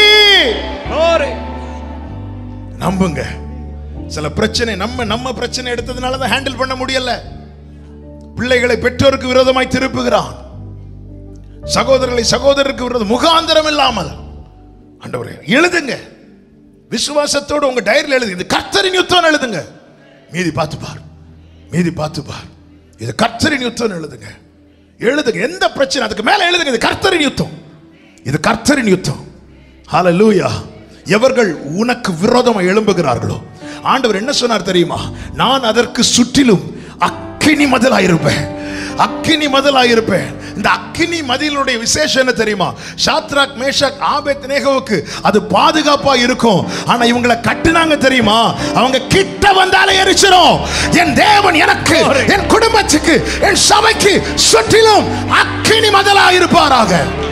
A: நம்புங்க சில பிரச்சனை நம்ம நம்ம பிரச்சனை எடுத்ததுனால தான் ஹேண்டில் பண்ண முடியல பிள்ளைகளை பெற்றோருக்கு விரோதமாய் திருப்புகிறான் சகோதரர்களை சகோதரருக்கு விரோதம் முகாந்திரம் இல்லாமல் ஆண்டவரே எழுதுங்க விசுவாசத்தோடு உங்க டைரியில் எழுதுங்க இது கர்த்தரின் யுத்தம் எழுதுங்க மீதி பார்த்து பார் மீதி பார்த்து பார் இது கர்த்தரின் யுத்தம் எழுதுங்க எழுதுங்க எந்த பிரச்சனை அதுக்கு மேல எழுதுங்க இது கர்த்தரின் யுத்தம் இது கர்த்தரின் யுத்தம் ஹalleluya எவர்கள் உனக்கு விரோதமாக எழும்புகிறார்களோ ஆண்டவர் என்ன சொன்னார் தெரியுமா நான் அதற்கு சுற்றிலும் அக்கினி மதிலாயிருப்பேன் அக்கினி மதிலா இருப்பேன் இந்த அக்கினி மதிலுடைய விசேஷம் என்ன தெரியுமா சாத்ராக் மேஷக் ஆபேத் நேகோவுக்கு அது பாதுகாப்பா இருக்கும் ஆனா இவங்களை கட்டுனாங்க தெரியுமா அவங்க கிட்ட வந்தாலே எரிச்சிடும் என் தேவன் எனக்கு என் குடும்பத்துக்கு என் சபைக்கு சுற்றிலும் அக்கினி மதிலா இருப்பாராக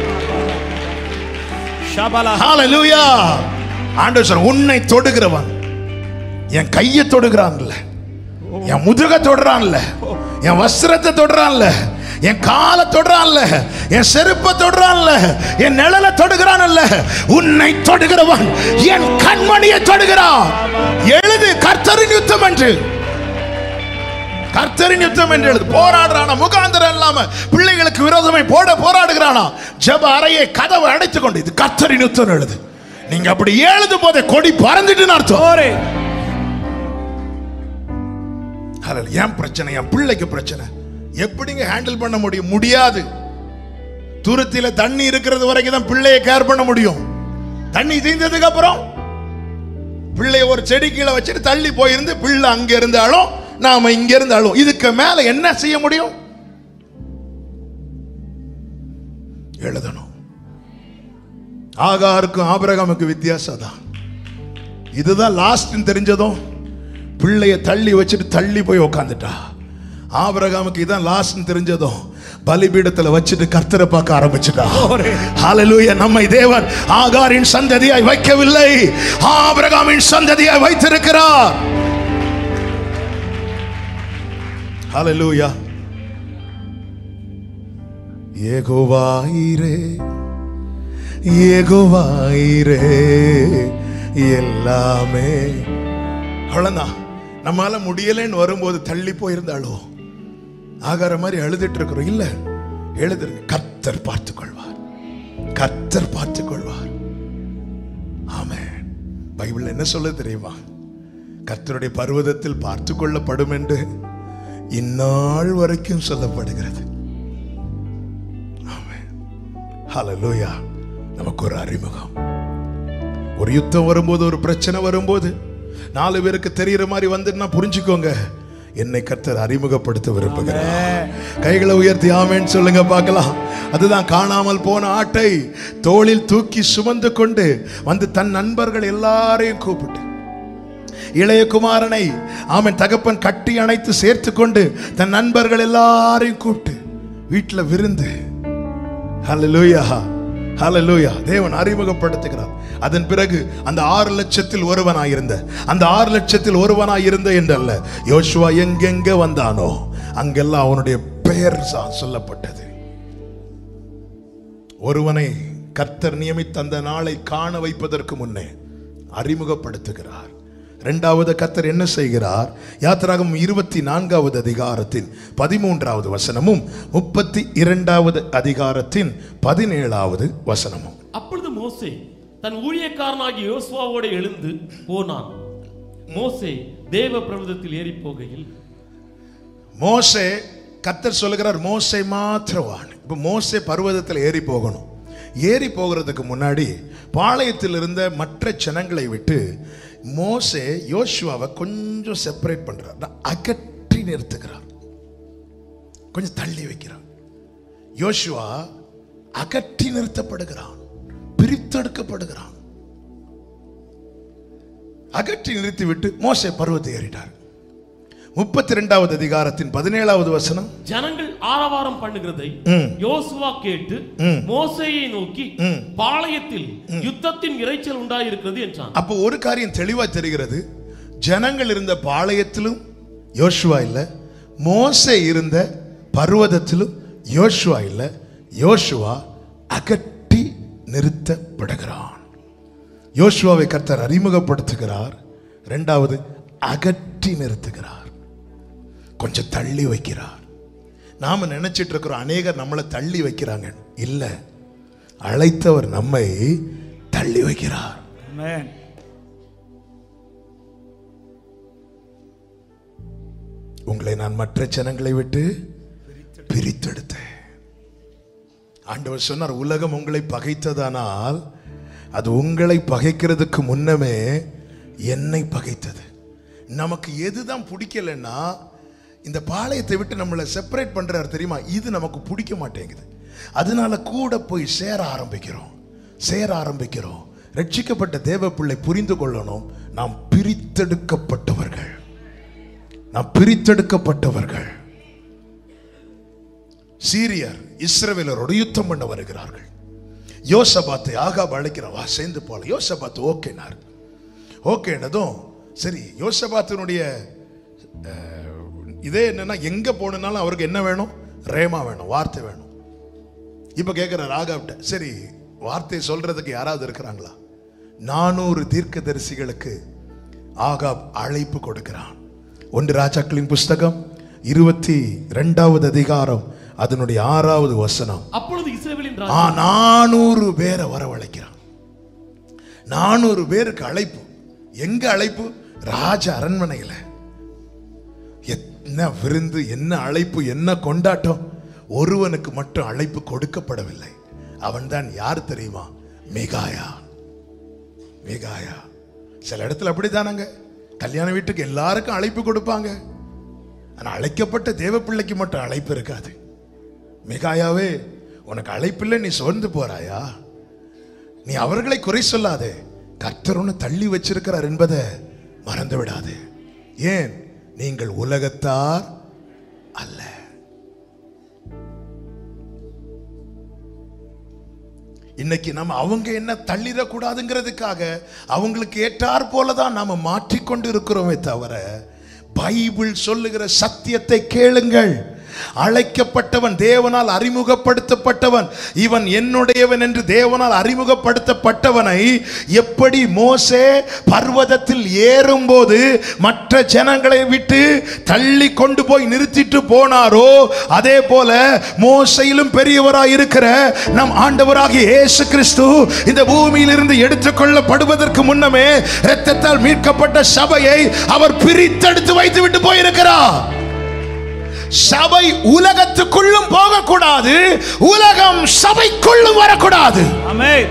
A: ஹalleluya ஆண்டவர் சொல்ற உன்னை தொடுகிறவன் என் கையை தொடுகிறான்ல என் முதுக தொடுறான்ல என் வஸ்திரத்தை தொடுறான்ல என் காலை தொடுறான்ல என் செருப்பை தொடுறான்ல என் நிழலை தொடுகிறான்ல உன்னை தொடுகிறவன் என் கண்மணியை தொடுகிறான் எழுது கர்த்தரின் யுத்தம் என்று கர்த்தரின் யுத்தம் என்று எழுது போராடுறானா முகாந்திரம் இல்லாம பிள்ளைகளுக்கு விரோதமாய் போட போராடுகிறானா ஜெப அறையை கதவை அடைத்துக் கொண்டு இது கர்த்தரின் யுத்தம் எழுது நீங்க அப்படி எழுதும் போதே கொடி பறந்துட்டுன்னு அர்த்தம் ஹalleluya. ஏன் பிரச்சனை என் பிள்ளைக்கு பிரச்சனை எப்படிங்க ஹேண்டில் பண்ண முடியும் முடியாது தூரத்தில தண்ணி இருக்கிறது வரைக்கும் தான் பிள்ளையை கேர் பண்ண முடியும் தண்ணி தீர்ந்ததுக்கு அப்புறம் பிள்ளைய ஒரு செடி கீழே வச்சுட்டு தள்ளி போயிருந்து பிள்ளை அங்க இருந்தாலும் நாம இங்க இருந்தாலும் இதுக்கு மேல என்ன செய்ய முடியும் எழுதணும் ஆகாருக்கும் ஆபிரகாமுக்கு வித்தியாசம் தான் இதுதான் லாஸ்ட் தெரிஞ்சதும் பிள்ளைய தள்ளி வச்சுட்டு தள்ளி போய் உக்காந்துட்டா ஆபிரகாமுக்கு இதான் லாஸ்ட் தெரிஞ்சதும் பலிபீடத்துல வச்சுட்டு கர்த்தரை பார்க்க ஆரம்பிச்சுட்டா ஹalleluya நம்மை தேவன் ஆகாரின் சந்ததியாய் வைக்கவில்லை ஆபிரகாமின் சந்ததியாய் வைத்திருக்கிறார் ஹalleluya ஏகோவாயிரே ஏகோவாயிரே எல்லாமே அவ்வளவுதான் நம்மால முடியலைன்னு வரும்போது தள்ளி போயிருந்தாலும் ஆகார மாதிரி அழுதுட்டு இருக்கிறோம் இல்ல எழுதுங்க கர்த்தர் பார்த்துக் கொள்வார் கர்த்தர் பார்த்துக் கொள்வார் ஆமென் பைபிள் என்ன சொல்ல தெரியுமா கர்த்தருடைய பர்வதத்தில் பார்த்து கொள்ளப்படும் என்று இந்நாள் வரைக்கும் சொல்லப்படுகிறது ஆமென் ஹalleluya நமக்கு ஒரு அறிமுகம் ஒரு யுத்தம் வரும்போது ஒரு பிரச்சனை வரும்போது நாலு பேருக்கு தெரியுற மாதிரி வந்துன்னா புரிஞ்சுக்கோங்க என்னை கர்த்தர் அறிமுகப்படுத்த விரும்புகிறார் கைகளை உயர்த்தி ஆமேன்னு சொல்லுங்க பார்க்கலாம் அதுதான் காணாமல் போன ஆட்டை தோளில் தூக்கி சுமந்து கொண்டு வந்து தன் நண்பர்கள் எல்லாரையும் கூப்பிட்டு இளைய குமாரனை ஆமன் தகப்பன் கட்டி அணைத்து சேர்த்து கொண்டு தன் நண்பர்கள் எல்லாரையும் கூப்பிட்டு வீட்டில் விருந்து ஹalleluya ஹalleluya தேவன் அறிமுகப்படுத்துகிறார் அதன் பிறகு அந்த ஆறு லட்சத்தில் ஒருவனாயிருந்த அந்த ஆறு லட்சத்தில் ஒருவனாயிருந்த என்றல்ல யோசுவா எங்கெங்க வந்தானோ அங்கெல்லாம் அவனுடைய பெயர் சா- சொல்லப்பட்டது ஒருவனை கர்த்தர் நியமித்த அந்த நாளை காண வைப்பதற்கு முன்னே அறிமுகப்படுத்துகிறார் இரண்டாவது கர்த்தர் என்ன செய்கிறார் யாத்திராகம் இருபத்தி நான்காவது அதிகாரத்தின் பதிமூன்றாவது வசனமும் முப்பத்தி இரண்டாவது அதிகாரத்தின் பதினேழாவது வசனமும்
B: அப்பொழுது மோசே தன் ஊழியக்காரனாகிய யோசுவாவோடு எழுந்து போனான் மோசே தேவ பிரபுதத்தில் ஏறி போகையில்
A: மோசே கர்த்தர் சொல்லுகிறார் மோசே மாத்திரவான் இப்போ மோசே பர்வதத்தில் ஏறி போகணும் ஏறி போகிறதுக்கு முன்னாடி பாளையத்தில் இருந்த மற்ற ஜனங்களை விட்டு மோசே யோசுவாவை கொஞ்சம் செப்பரேட் பண்றார் அகற்றி நிறுத்துகிறார் கொஞ்சம் தள்ளி வைக்கிறார் யோசுவா அகற்றி நிறுத்தப்படுகிறான் பிரித்தெடுக்கப்படுகிறான் அகற்றி நிறுத்திவிட்டு மோசே பருவத்தை ஏறிட்டார் முப்பத்தி ரெண்டாவது அதிகாரத்தின் பதினேழாவது வசனம்
B: ஜனங்கள் ஆரவாரம் பண்ணுகிறதை
A: ம்.
B: யோசுவா கேட்டு
A: ம்.
B: மோசேயை நோக்கி
A: ம்.
B: பாளையத்தில் யுத்தத்தின் இரைச்சல் உண்டாயிருக்கிறது என்றான்
A: அப்போ ஒரு காரியம் தெளிவா தெரிகிறது ஜனங்கள் இருந்த பாளையத்திலும் யோசுவா இல்ல மோசே இருந்த பர்வதத்திலும் யோசுவா இல்ல யோசுவா அகற்றி நிறுத்தப்படுகிறான் யோசுவாவை கர்த்தர் அறிமுகப்படுத்துகிறார் இரண்டாவது அகற்றி நிறுத்துகிறார் கொஞ்சம் தள்ளி வைக்கிறார் நாம நினைச்சிட்டு இருக்கிறோம் அநேகர் நம்மளை தள்ளி வைக்கிறாங்க இல்ல அழைத்தவர் நம்மை தள்ளி வைக்கிறார்
C: Amen.
A: உங்களை நான் மற்ற ஜனங்களை விட்டு பிரித்தெடுத்தேன் ஆண்டவர் சொன்னார் உலகம் உங்களை பகைத்ததானால் அது உங்களை பகைக்கிறதுக்கு முன்னமே என்னை பகைத்தது நமக்கு எதுதான் பிடிக்கலன்னா இந்த பாளையத்தை விட்டு நம்மளை செப்பரேட் பண்றாரு தெரியுமா இது நமக்கு பிடிக்க மாட்டேங்குது அதனால கூட போய் சேர ஆரம்பிக்கிறோம் சேர ஆரம்பிக்கிறோம் ரட்சிக்கப்பட்ட தேவ பிள்ளை புரிந்து கொள்ளணும் நாம் பிரித்தெடுக்கப்பட்டவர்கள் நாம் பிரித்தெடுக்கப்பட்டவர்கள் சீரியர் இஸ்ரவேலரோடு யுத்தம் பண்ண வருகிறார்கள் யோசபாத்தை ஆகாப் அழைக்கிறான் வா சேர்ந்து போல யோசபாத் ஓகேனார் ஓகேனதும் சரி யோசபாத்தினுடைய அஹ், இதே என்னன்னா எங்க போனாலும் அவருக்கு என்ன வேணும் ரேமா வேணும் வார்த்தை வேணும் இப்ப கேட்கிறார் ஆகாப்ட சரி வார்த்தை சொல்றதுக்கு யாராவது இருக்கிறாங்களா நானூறு தீர்க்கதரிசிகளுக்கு ஆகாப் அழைப்பு கொடுக்கிறான் ஒன்று ராஜாக்களின் புஸ்தகம் இருபத்தி ரெண்டாவது அதிகாரம் அதனுடைய ஆறாவது வசனம்
B: அப்பொழுது இஸ்ரவேலின்
A: ஆ
B: ராஜா
A: நானூறு பேரை வரவழைக்கிறான் நானூறு பேருக்கு அழைப்பு எங்க அழைப்பு ராஜ அரண்மனையில என்ன விருந்து என்ன அழைப்பு என்ன கொண்டாட்டம் ஒருவனுக்கு மட்டும் அழைப்பு கொடுக்கப்படவில்லை அவன்தான் யார் தெரியுமா மிகாயா மிகாயா சில இடத்துல அப்படித்தானங்க கல்யாண வீட்டுக்கு எல்லாருக்கும் அழைப்பு கொடுப்பாங்க ஆனா அழைக்கப்பட்ட தேவ பிள்ளைக்கு மட்டும் அழைப்பு இருக்காது மிகாயாவே உனக்கு அழைப்பில்லை நீ சோர்ந்து போறாயா நீ அவர்களை குறை சொல்லாதே கர்த்தர் உன்னை தள்ளி வச்சிருக்கிறார் என்பதை மறந்து விடாதே ஏன் நீங்கள் உலகத்தார் அல்ல இன்னைக்கு நம்ம அவங்க என்ன தள்ளிடக்கூடாதுங்கிறதுக்காக அவங்களுக்கு ஏற்றார் போலதான் நாம மாற்றிக்கொண்டு இருக்கிறோமே தவிர பைபிள் சொல்லுகிற சத்தியத்தை கேளுங்கள் அழைக்கப்பட்டவன் தேவனால் அறிமுகப்படுத்தப்பட்டவன் இவன் என்னுடையவன் என்று தேவனால் அறிமுகப்படுத்தப்பட்டவனை எப்படி மோசே பர்வதத்தில் ஏறும்போது மற்ற ஜனங்களை விட்டு தள்ளி கொண்டு போய் நிறுத்திட்டு போனாரோ அதே போல மோசையிலும் பெரியவராய் இருக்கிற நம் ஆண்டவராகிய இயேசு கிறிஸ்து இந்த பூமியிலிருந்து எடுத்துக்கொள்ளப்படுவதற்கு முன்னமே இரத்தத்தால் மீட்கப்பட்ட சபையை அவர் பிரித்தெடுத்து வைத்து விட்டு போயிருக்கிறார் சபை உலகத்துக்குள்ளும் போகக்கூடாது உலகம் சபைக்குள்ளும் வரக்கூடாது
C: ஆமென்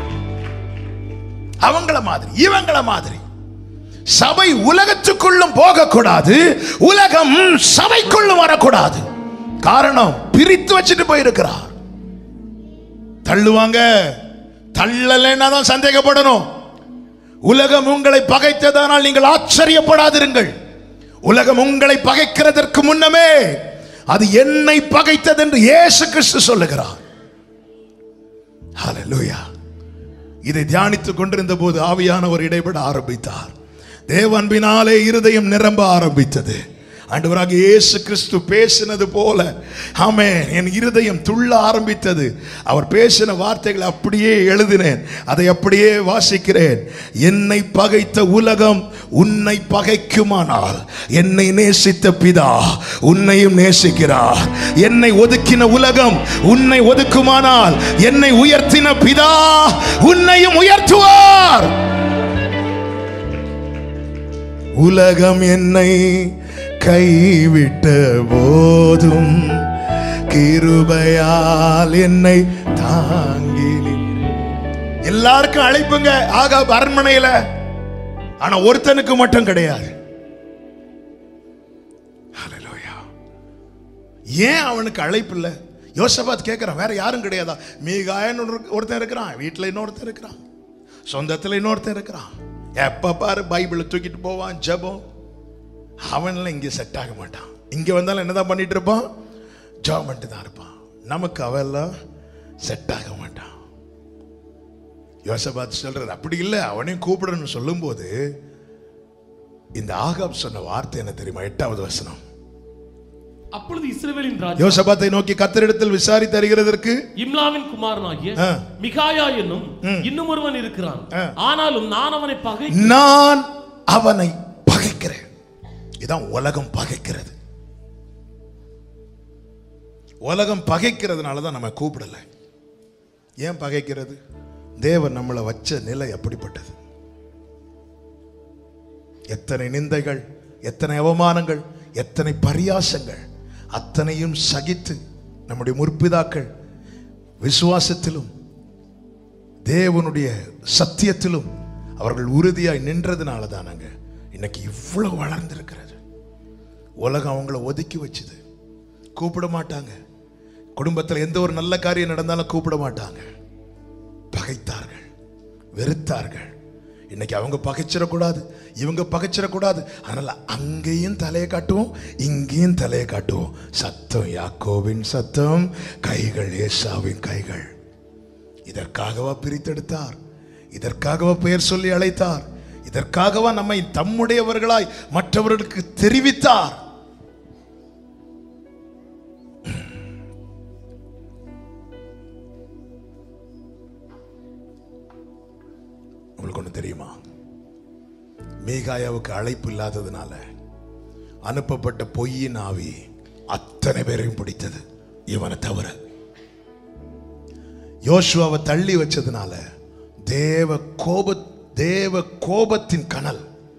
A: அவங்கள மாதிரி இவங்கள மாதிரி சபை உலகத்துக்குள்ளும் போகக்கூடாது உலகம் சபைக்குள்ளும் வரக்கூடாது காரணம் பிரித்து வச்சுட்டு போயிருக்கிறார் தள்ளுவாங்க தள்ளலைன்னா தான் சந்தேகப்படணும் உலகம் உங்களை பகைத்ததானால் நீங்கள் ஆச்சரியப்படாதிருங்கள் உலகம் உங்களை பகைக்கிறதற்கு முன்னமே அது என்னை பகைத்தது என்று இயேசு கிறிஸ்து சொல்லுகிறார் ஹalleluya இதை தியானித்துக் கொண்டிருந்த போது ஆவியானவர் இடைபட ஆரம்பித்தார் தேவன்பினாலே இருதயம் நிரம்ப ஆரம்பித்தது ஆண்டவராக இயேசு கிறிஸ்து பேசினது போல ஆமே என் இருதயம் துள்ள ஆரம்பித்தது அவர் பேசின வார்த்தைகளை அப்படியே எழுதினேன் அதை அப்படியே வாசிக்கிறேன் என்னை பகைத்த உலகம் உன்னை பகைக்குமானால் என்னை நேசித்த பிதா உன்னையும் நேசிக்கிறார் என்னை ஒதுக்கின உலகம் உன்னை ஒதுக்குமானால் என்னை உயர்த்தின பிதா உன்னையும் உயர்த்துவார் உலகம் என்னை கைவிட்ட போதும் கிருபையால் என்னை தாங்கி எல்லாருக்கும் அழைப்புங்க ஆக அரண்மனையில ஆனா ஒருத்தனுக்கு மட்டும் கிடையாது Hallelujah. ஏன் அவனுக்கு அழைப்பு இல்லை யோசபாத் கேட்கிறான் வேற யாரும் கிடையாதா மீகாயன் ஒருத்தன் இருக்கிறான் வீட்டில் இன்னொருத்தன் இருக்கிறான் சொந்தத்தில் இன்னொருத்தன் இருக்கிறான் எப்ப பாரு பைபிளை தூக்கிட்டு போவான் ஜெபம் அவன்லாம் இங்கே செட் ஆக மாட்டான் இங்கே வந்தாலும் என்னதான் பண்ணிட்டு இருப்பான் ஜெபம் பண்ணிட்டு தான் இருப்பான் நமக்கு அவெல்லாம் செட் ஆக மாட்டான் யோசபாத் சொல்றாரு அப்படி இல்லை அவனையும் கூப்பிடணும்னு சொல்லும்போது இந்த ஆகாப் சொன்ன வார்த்தை என்ன தெரியுமா எட்டாவது வசனம்
B: அப்பொழுது இஸ்ரவேலின் ராஜா
A: யோசபாத்தை நோக்கி கத்தரிடத்தில் விசாரித்து அறிகிறதற்கு
B: இம்லாவின் குமாரனாகிய
A: ஆ.
B: மிகாயா என்னும் இன்னும் ஒருவன் இருக்கிறான்
A: ஆ.
B: ஆனாலும் நான் அவனை பகை
A: நான் அவனை பகைக்கிறேன் இதான் உலகம் பகைக்கிறது உலகம் பகைக்கிறதுனால தான் நம்ம கூப்பிடல ஏன் பகைக்கிறது தேவன் நம்மளை வச்ச நிலை அப்படிப்பட்டது எத்தனை நிந்தைகள் எத்தனை அவமானங்கள் எத்தனை பரியாசங்கள் அத்தனையும் சகித்து நம்முடைய முற்பிதாக்கள் விசுவாசத்திலும் தேவனுடைய சத்தியத்திலும் அவர்கள் உறுதியாய் நின்றதுனால தானங்க இன்னைக்கு இவ்வளவு வளர்ந்திருக்கிறது உலகம் அவங்கள ஒதுக்கி வச்சுது கூப்பிட மாட்டாங்க குடும்பத்தில் எந்த ஒரு நல்ல காரியம் நடந்தாலும் கூப்பிட மாட்டாங்க பகைத்தார்கள் வெறுத்தார்கள் இன்னைக்கு அவங்க பகைச்சிடக்கூடாது இவங்க பகைச்சிடக்கூடாது அதனால அங்கேயும் தலையை காட்டுவோம் இங்கேயும் தலையை காட்டுவோம் சத்தம் யாக்கோவின் சத்தம் கைகள் ஏசாவின் கைகள் இதற்காகவா பிரித்தெடுத்தார் இதற்காகவா பெயர் சொல்லி அழைத்தார் இதற்காகவா நம்மை தம்முடையவர்களாய் மற்றவர்களுக்கு தெரிவித்தார் உங்களுக்கு ஒண்ணு தெரியுமா மீகாயாவுக்கு அழைப்பு இல்லாததுனால அனுப்பப்பட்ட பொய்யின் ஆவி அத்தனை பேரையும் பிடித்தது இவனை தவிர யோசுவாவை தள்ளி வச்சதுனால தேவ கோப தேவ கோபத்தின் கனல்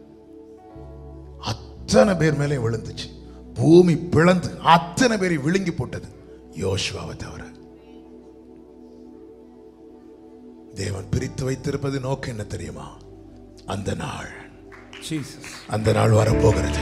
A: அத்தனை பேர் மேலே விழுந்துச்சு பூமி பிளந்து அத்தனை பேரை விழுங்கி போட்டது யோசுவாவை தவிர தேவன் பிரித்து வைத்திருப்பது நோக்கம் என்ன தெரியுமா அந்த நாள்
C: Jesus.
A: அந்த நாள் வரப்போகிறது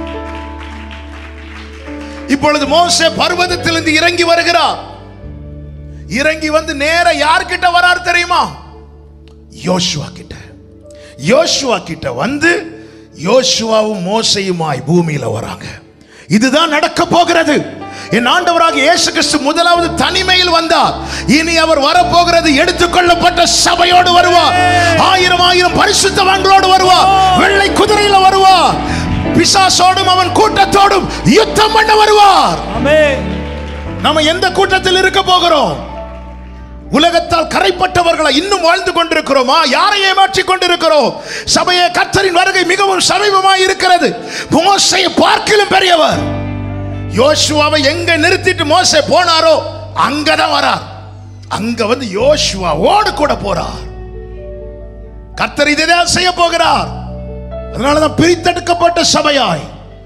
A: இப்பொழுது மோசே பர்வதத்திலிருந்து இறங்கி வருகிறார் இறங்கி வந்து நேர யார்கிட்ட வரார் தெரியுமா யோசுவா கிட்ட யோசுவா கிட்ட வந்து யோசுவாவும் மோசையுமாய் பூமியில வராங்க இதுதான் நடக்க போகிறது என் ஆண்டவராக இயேசு கிறிஸ்து முதலாவது தனிமையில் வந்தார் இனி அவர் வரப்போகிறது எடுத்துக்கொள்ளப்பட்ட சபையோடு வருவார் ஆயிரம் ஆயிரம் பரிசுத்தவான்களோடு வருவார் வெள்ளை குதிரையில வருவார் பிசாசோடும் அவன் கூட்டத்தோடும் யுத்தம் பண்ண வருவார்
C: Amen.
A: நாம எந்த கூட்டத்தில் இருக்க போகிறோம் உலகத்தால் கரைப்பட்டவர்களை இன்னும் வாழ்ந்து கொண்டிருக்கிறோமா யாரை ஏமாற்றிக் கொண்டிருக்கிறோம் சபையை கர்த்தரின் வருகை மிகவும் சமீபமாய் இருக்கிறது மோசையை பார்க்கிலும் பெரியவர் யோசுவாவை எங்க நிறுத்திட்டு மோசே போனாரோ அங்கதான் வரார் அங்க வந்து யோசுவாவோடு கூட போறார் கர்த்தர் இதைதான் செய்ய போகிறார் அதனாலதான் பிரித்தெடுக்கப்பட்ட சபையாய்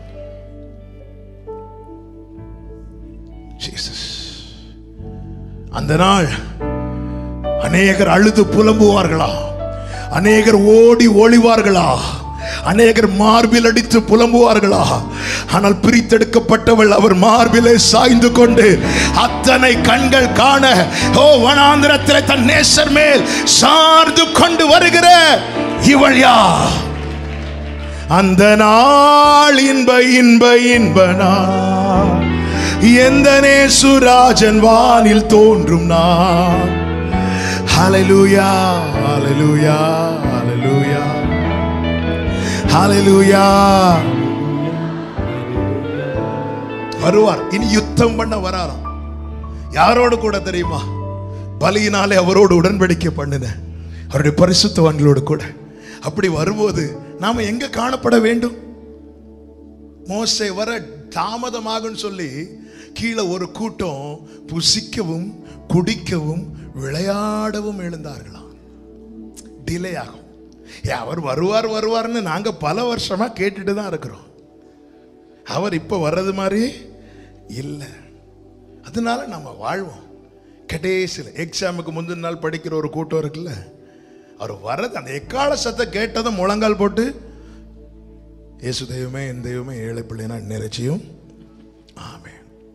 A: ஜீசஸ் அந்த நாள் அநேகர் அழுது புலம்புவார்களா அநேகர் ஓடி ஒளிவார்களா அநேகர் மார்பில் அடித்து புலம்புவார்களா ஆனால் பிரித்தெடுக்கப்பட்டவள் அவர் மார்பிலே சாய்ந்து கொண்டு அத்தனை கண்கள் காண ஓ வனாந்திரத்தில் தன் நேசர் மேல் சார்ந்து கொண்டு வருகிற இவள் யார் அந்த நாள் இன்ப இன்ப இன்ப நாள் எந்த நேசுராஜன் வானில் தோன்றும் நாள் ஹalleluya ஹalleluya ஹalleluya ஹalleluya வருவார் இனி யுத்தம் பண்ண வராராம் யாரோடு கூட தெரியுமா பலியினாலே அவரோடு உடன்படிக்கை பண்ணின அவருடைய பரிசுத்தவான்களோடு கூட அப்படி வரும்போது நாம எங்க காணப்பட வேண்டும் மோசே வர தாமதமாகும்னு சொல்லி கீழே ஒரு கூட்டம் புசிக்கவும் குடிக்கவும் விளையாடவும் எழுந்தார்களாம் டிலே ஆகும் ஏ அவர் வருவார் வருவார்னு நாங்க பல வருஷமா கேட்டுட்டு தான் இருக்கிறோம் அவர் இப்ப வர்றது மாதிரி இல்லை அதனால நம்ம வாழ்வோம் கடைசியில் எக்ஸாமுக்கு முந்தின நாள் படிக்கிற ஒரு கூட்டம் இருக்குல்ல அவர் வர்றது அந்த எக்கால சத்தை கேட்டதும் முழங்கால் போட்டு இயேசு தெய்வமே என் தெய்வமே ஏழை பிள்ளைனா நிறைச்சியும் ஆமே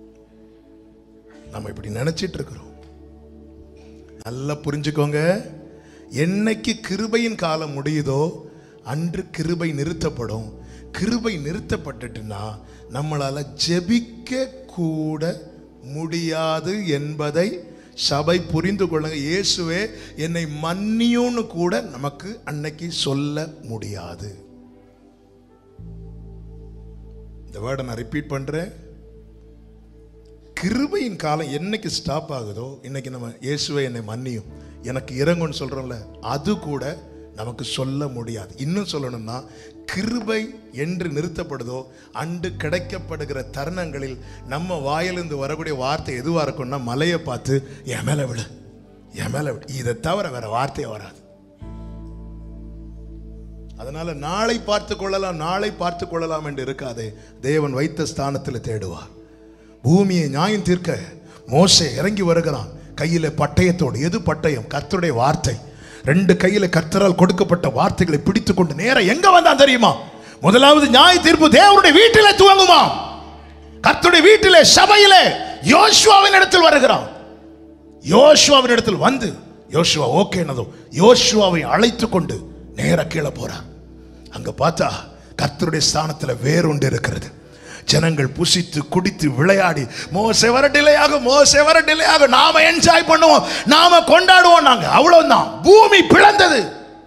A: நம்ம இப்படி நினைச்சிட்டு இருக்கிறோம் நல்லா புரிஞ்சுக்கோங்க என்னைக்கு கிருபையின் காலம் முடியுதோ அன்று கிருபை நிறுத்தப்படும் கிருபை நிறுத்தப்பட்டுட்டுன்னா நம்மளால ஜெபிக்க கூட முடியாது என்பதை சபை புரிந்து கொள்ளுங்க இயேசுவே என்னை மன்னியும்னு கூட நமக்கு அன்னைக்கு சொல்ல முடியாது இந்த வேர்டை நான் ரிப்பீட் பண்றேன் கிருபையின் காலம் என்னைக்கு ஸ்டாப் ஆகுதோ இன்னைக்கு நம்ம இயேசுவை என்னை மன்னியும் எனக்கு இறங்குன்னு சொல்றோம்ல அது கூட நமக்கு சொல்ல முடியாது இன்னும் சொல்லணும்னா கிருபை என்று நிறுத்தப்படுதோ அன்று கிடைக்கப்படுகிற தருணங்களில் நம்ம வாயிலிருந்து வரக்கூடிய வார்த்தை எதுவா இருக்கும்னா மலையை பார்த்து என் மேல விடு என் மேல விடு இதை தவிர வேற வார்த்தையே வராது அதனால நாளை பார்த்து கொள்ளலாம் நாளை பார்த்து கொள்ளலாம் என்று இருக்காதே தேவன் வைத்த ஸ்தானத்தில் தேடுவார் பூமியை நியாயம் தீர்க்க மோசே இறங்கி வருகிறான் கையில பட்டயத்தோடு எது பட்டயம் கர்த்தருடைய வார்த்தை ரெண்டு கையில கர்த்தரால் கொடுக்கப்பட்ட வார்த்தைகளை பிடித்துக் கொண்டு நேர எங்க வந்தான் தெரியுமா முதலாவது நியாய தீர்ப்பு தேவனுடைய வீட்டிலே துவங்குமா கர்த்தருடைய வீட்டிலே சபையிலே யோசுவாவின் இடத்தில் வருகிறான் யோசுவாவின் இடத்தில் வந்து யோசுவா ஓகே என்னதும் யோசுவாவை அழைத்து கொண்டு நேர கீழே போறார் அங்க பார்த்தா கர்த்தருடைய ஸ்தானத்துல வேறொன்று இருக்கிறது ஜனங்கள் புசித்து குடித்து விளையாடி மோசே வர டிலேயாக மோசே வர டிலேயாக நாம என்ஜாய் பண்ணுவோம் நாம கொண்டாடுவோம் நாங்க அவ்வளவுதான் பூமி பிளந்தது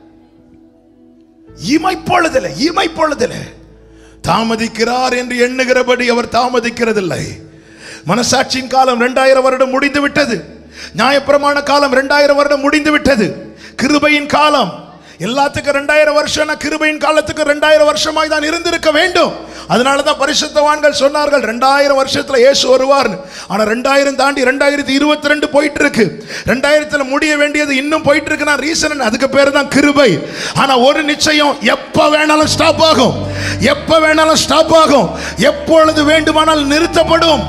A: இமைப்பொழுதில் இமைப்பொழுதில் தாமதிக்கிறார் என்று எண்ணுகிறபடி அவர் தாமதிக்கிறதில்லை மனசாட்சியின் காலம் இரண்டாயிரம் வருடம் முடிந்து விட்டது நியாயப்பிரமாண காலம் இரண்டாயிரம் வருடம் முடிந்து விட்டது கிருபையின் காலம் எல்லாத்துக்கும் ரெண்டாயிரம் வருஷம் கிருபையின் காலத்துக்கு ரெண்டாயிரம் வருஷமாய் தான் இருந்திருக்க வேண்டும் அதனால தான் பரிசுத்தவான்கள் சொன்னார்கள் ரெண்டாயிரம் வருஷத்துல இயேசு வருவார்னு ஆனா ரெண்டாயிரம் தாண்டி ரெண்டாயிரத்தி இருபத்தி ரெண்டு போயிட்டு இருக்கு ரெண்டாயிரத்துல முடிய வேண்டியது இன்னும் போயிட்டு இருக்குன்னா ரீசன் அதுக்கு பேர் தான் கிருபை ஆனா ஒரு நிச்சயம் எப்ப வேணாலும் ஸ்டாப் ஆகும் எப்ப வேணாலும் ஸ்டாப் ஆகும் எப்பொழுது வேண்டுமானால் நிறுத்தப்படும்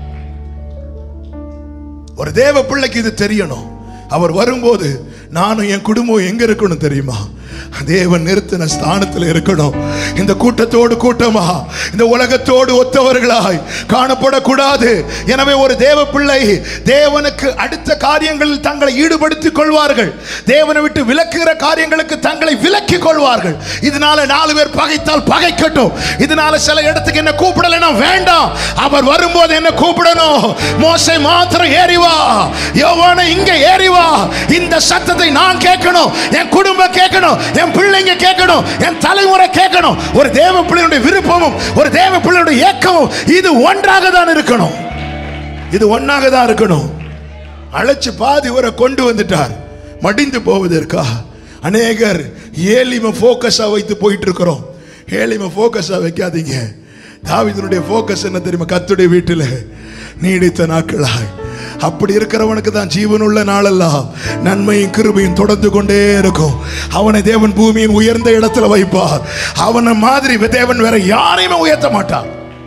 A: ஒரு தேவ பிள்ளைக்கு இது தெரியணும் அவர் வரும்போது நானும் என் குடும்பம் எங்க இருக்கணும் தெரியுமா தேவன் நிறுத்தின ஸ்தானத்தில் இருக்கணும் இந்த கூட்டத்தோடு கூட்டமா இந்த உலகத்தோடு ஒத்தவர்களாய் காணப்படக்கூடாது எனவே ஒரு தேவ பிள்ளை தேவனுக்கு அடுத்த காரியங்களில் தங்களை ஈடுபடுத்திக் கொள்வார்கள் தேவனை விட்டு விலக்குகிற காரியங்களுக்கு தங்களை விலக்கிக் கொள்வார்கள் இதனால நாலு பேர் பகைத்தால் பகைக்கட்டும் இதனால சில இடத்துக்கு என்ன கூப்பிடலைன்னா வேண்டாம் அவர் வரும்போது என்ன கூப்பிடணும் மோசை மாத்திரம் ஏறி வா யோவான இங்க ஏறி வா இந்த சத்தத்தை நான் கேட்கணும் என் குடும்பம் கேட்கணும் என் பிள்ளைங்க கேட்கணும் என் தலைமுறை கேட்கணும் ஒரு தேவ பிள்ளையுடைய விருப்பமும் ஒரு தேவ பிள்ளையுடைய ஏக்கமும் இது ஒன்றாக தான் இருக்கணும் இது ஒன்றாக தான் இருக்கணும் அழைச்சு பாதி இவரை கொண்டு வந்துட்டார் மடிந்து போவதற்கா அநேகர் ஏலிம ஃபோக்கஸா வைத்து போயிட்டு இருக்கிறோம் ஏலிம ஃபோக்கஸா வைக்காதீங்க தாவிதனுடைய ஃபோக்கஸ் என்ன தெரியுமா கத்துடைய வீட்டில் நீடித்த நாட்களாய் அப்படி இருக்கிறவனுக்கு தான் ஜீவனுள்ள நாளெல்லாம் நன்மையும் கிருபையும் தொடர்ந்து கொண்டே இருக்கும் அவனை தேவன் பூமியின் உயர்ந்த இடத்துல வைப்பார் அவனை மாதிரி தேவன் வேற யாரையுமே உயர்த்த மாட்டார்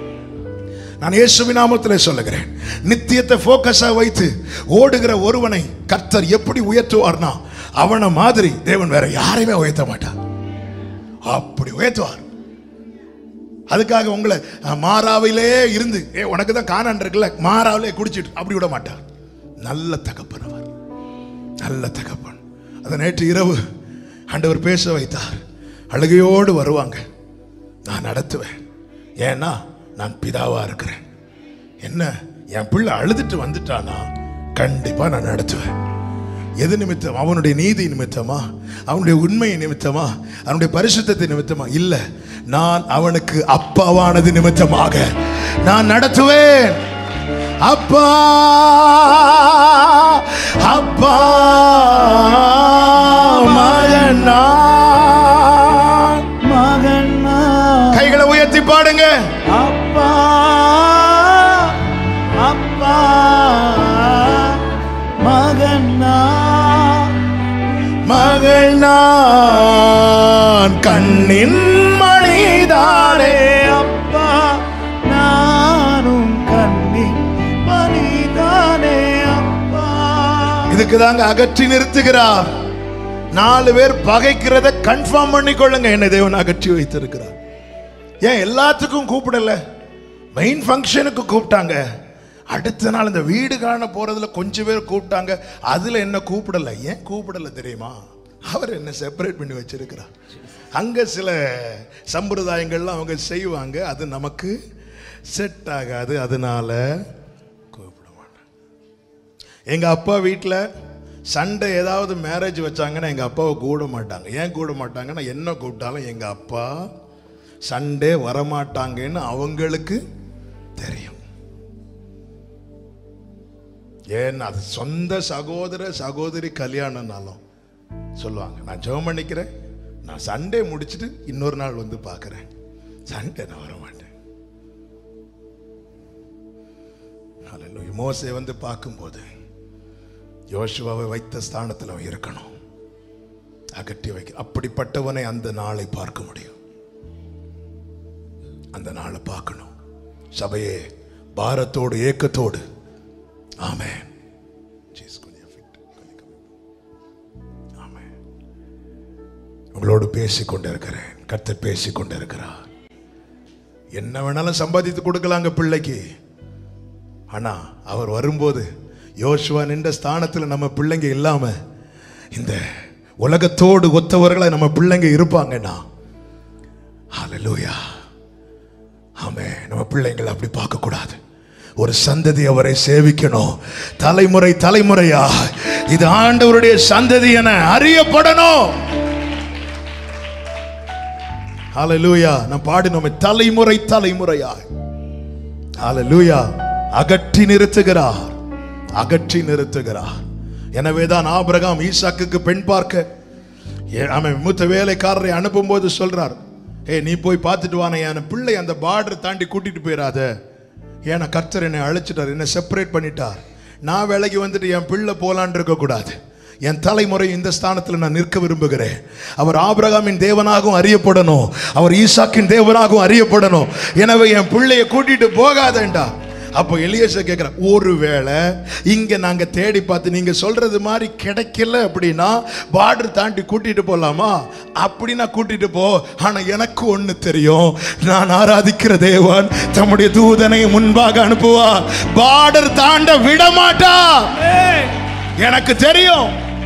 A: நான் இயேசுவின் நாமத்தில் சொல்லுகிறேன் நித்தியத்தை ஃபோக்கஸா வைத்து ஓடுகிற ஒருவனை கர்த்தர் எப்படி உயர்த்துவார்னா அவனை மாதிரி தேவன் வேற யாரையுமே உயர்த்த மாட்டார் அப்படி உயர்த்துவார் அதுக்காக உங்களை அஹ், மாறாவிலே இருந்து ஏ உனக்கு தான் காணான் இருக்குல்ல மாறாவிலே குடிச்சிட்டு அப்படி விட மாட்டார் நல்ல தகப்பன் அவர் நல்ல தகப்பன் அதை நேற்று இரவு ஆண்டவர் பேச வைத்தார் அழுகையோடு வருவாங்க நான் நடத்துவேன் ஏன்னா நான் பிதாவா இருக்கிறேன் என்ன என் பிள்ளை அழுதுட்டு வந்துட்டானா கண்டிப்பா நான் நடத்துவேன் எது நிமித்தம் அவனுடைய நீதி நிமித்தமா அவனுடைய உண்மை நிமித்தமா அவனுடைய பரிசுத்தத்தை நிமித்தமா இல்ல நான் அவனுக்கு அப்பாவானது நிமித்தமாக நான் நடத்துவேன் அப்பா அப்பா மகனா
C: மகனா
A: கைகளை உயர்த்தி பாடுங்க
C: அப்பா அப்பா மகனா
A: மகள் நான் கண்ணின் மணிதானே
C: அப்பா நானும் கண்ணி மணிதானே அப்பா
A: இதுக்கு தாங்க அகற்றி நிறுத்துகிறார் நாலு பேர் பகைக்கிறத கன்ஃபார்ம் பண்ணிக்கொள்ளுங்க என்ன தேவன் அகற்றி வைத்திருக்கிறார் ஏன் எல்லாத்துக்கும் கூப்பிடல மெயின் ஃபங்க்ஷனுக்கு கூப்பிட்டாங்க அடுத்த நாள் இந்த வீடு காண போறதுல கொஞ்சம் பேர் கூப்பிட்டாங்க அதுல என்ன கூப்பிடல ஏன் கூப்பிடல தெரியுமா அவர் என்ன செப்பரேட் பண்ணி வச்சிருக்கிறார் அங்க சில சம்பிரதாயங்கள்லாம் அவங்க செய்வாங்க அது நமக்கு செட் ஆகாது அதனால கூப்பிட மாட்டாங்க எங்க அப்பா வீட்டில் சண்டே ஏதாவது மேரேஜ் வச்சாங்கன்னா எங்க அப்பாவை கூட மாட்டாங்க ஏன் கூட மாட்டாங்கன்னா என்ன கூப்பிட்டாலும் எங்க அப்பா சண்டே வரமாட்டாங்கன்னு அவங்களுக்கு தெரியும் ஏன்னா அது சொந்த சகோதர சகோதரி கல்யாணம்னாலும் சொல்லுவாங்க நான் ஜெபம் பண்ணிக்கிறேன் நான் சண்டே முடிச்சிட்டு இன்னொரு நாள் வந்து பார்க்குறேன் சண்டே நான் வர மாட்டேன் ஹalleluya. மோசே வந்து பார்க்கும்போது யோசுவாவை வைத்த ஸ்தானத்தில் அவன் இருக்கணும் அகற்றி வைக்க அப்படிப்பட்டவனை அந்த நாளை பார்க்க முடியும் அந்த நாளை பார்க்கணும் சபையே பாரத்தோடு ஏக்கத்தோடு ஆமென் ஜீஸ் கொஞ்சம் fit, கொஞ்சம் கம்மி பண்ணு. ஆமென். உங்களோடு பேசிக் கொண்டிருக்கிறேன் கர்த்தர் பேசிக் கொண்டிருக்கிறார் என்ன வேணாலும் சம்பாதித்து கொடுக்கலாங்க பிள்ளைக்கு ஆனா அவர் வரும்போது யோசுவா நின்ற ஸ்தானத்துல நம்ம பிள்ளைங்க இல்லாம இந்த உலகத்தோடு ஒத்தவர்களா நம்ம பிள்ளைங்க இருப்பாங்கன்னா ஹalleluya ஆமே நம்ம பிள்ளைங்களை அப்படி பார்க்க கூடாது ஒரு சந்ததி அவரை சேவிக்கணும் தலைமுறை தலைமுறையா இது ஆண்டவருடைய சந்ததி என அறியப்படணும் ஹalleluya நான் பாடினோமே தலைமுறை தலைமுறையாய் ஹalleluya அகற்றி நிறுத்துகிறார் அகற்றி நிறுத்துகிறார் எனவேதான் ஆபிரகாம் ஈசாக்குக்கு பெண் பார்க்க ஏ- அவன் மூத்த வேலைக்காரரை அனுப்பும்போது சொல்றார் ஏ நீ போய் பார்த்துட்டு வானே என் பிள்ளை அந்த பார்டர் தாண்டி கூட்டிட்டு போயிடாத ஏன்னா கர்த்தர் என்னை அழைச்சிட்டார் என்னை செப்பரேட் பண்ணிட்டார் நான் வேலைக்கு வந்துட்டு என் பிள்ளை போலான் இருக்க கூடாது என் தலைமுறை இந்த ஸ்தானத்தில் நான் நிற்க விரும்புகிறேன் அவர் ஆபிரகாமின் தேவனாகவும் அறியப்படணும் அவர் ஈசாக்கின் தேவனாகவும் அறியப்படணும் எனவே என் பிள்ளைய கூட்டிட்டு போகாதேண்டா அப்போ எலியேச கேட்குறேன் ஒருவேளை இங்க நாங்க தேடி பார்த்து நீங்க சொல்றது மாதிரி கிடைக்கல அப்படின்னா பார்டர் தாண்டி கூட்டிட்டு போலாமா அப்படின்னா கூட்டிட்டு போ ஆனா எனக்கு ஒண்ணு தெரியும் நான் ஆராதிக்கிற தேவன் தம்முடைய தூதனை முன்பாக அனுப்புவா பார்டர் தாண்ட விட மாட்டா எனக்கு தெரியும்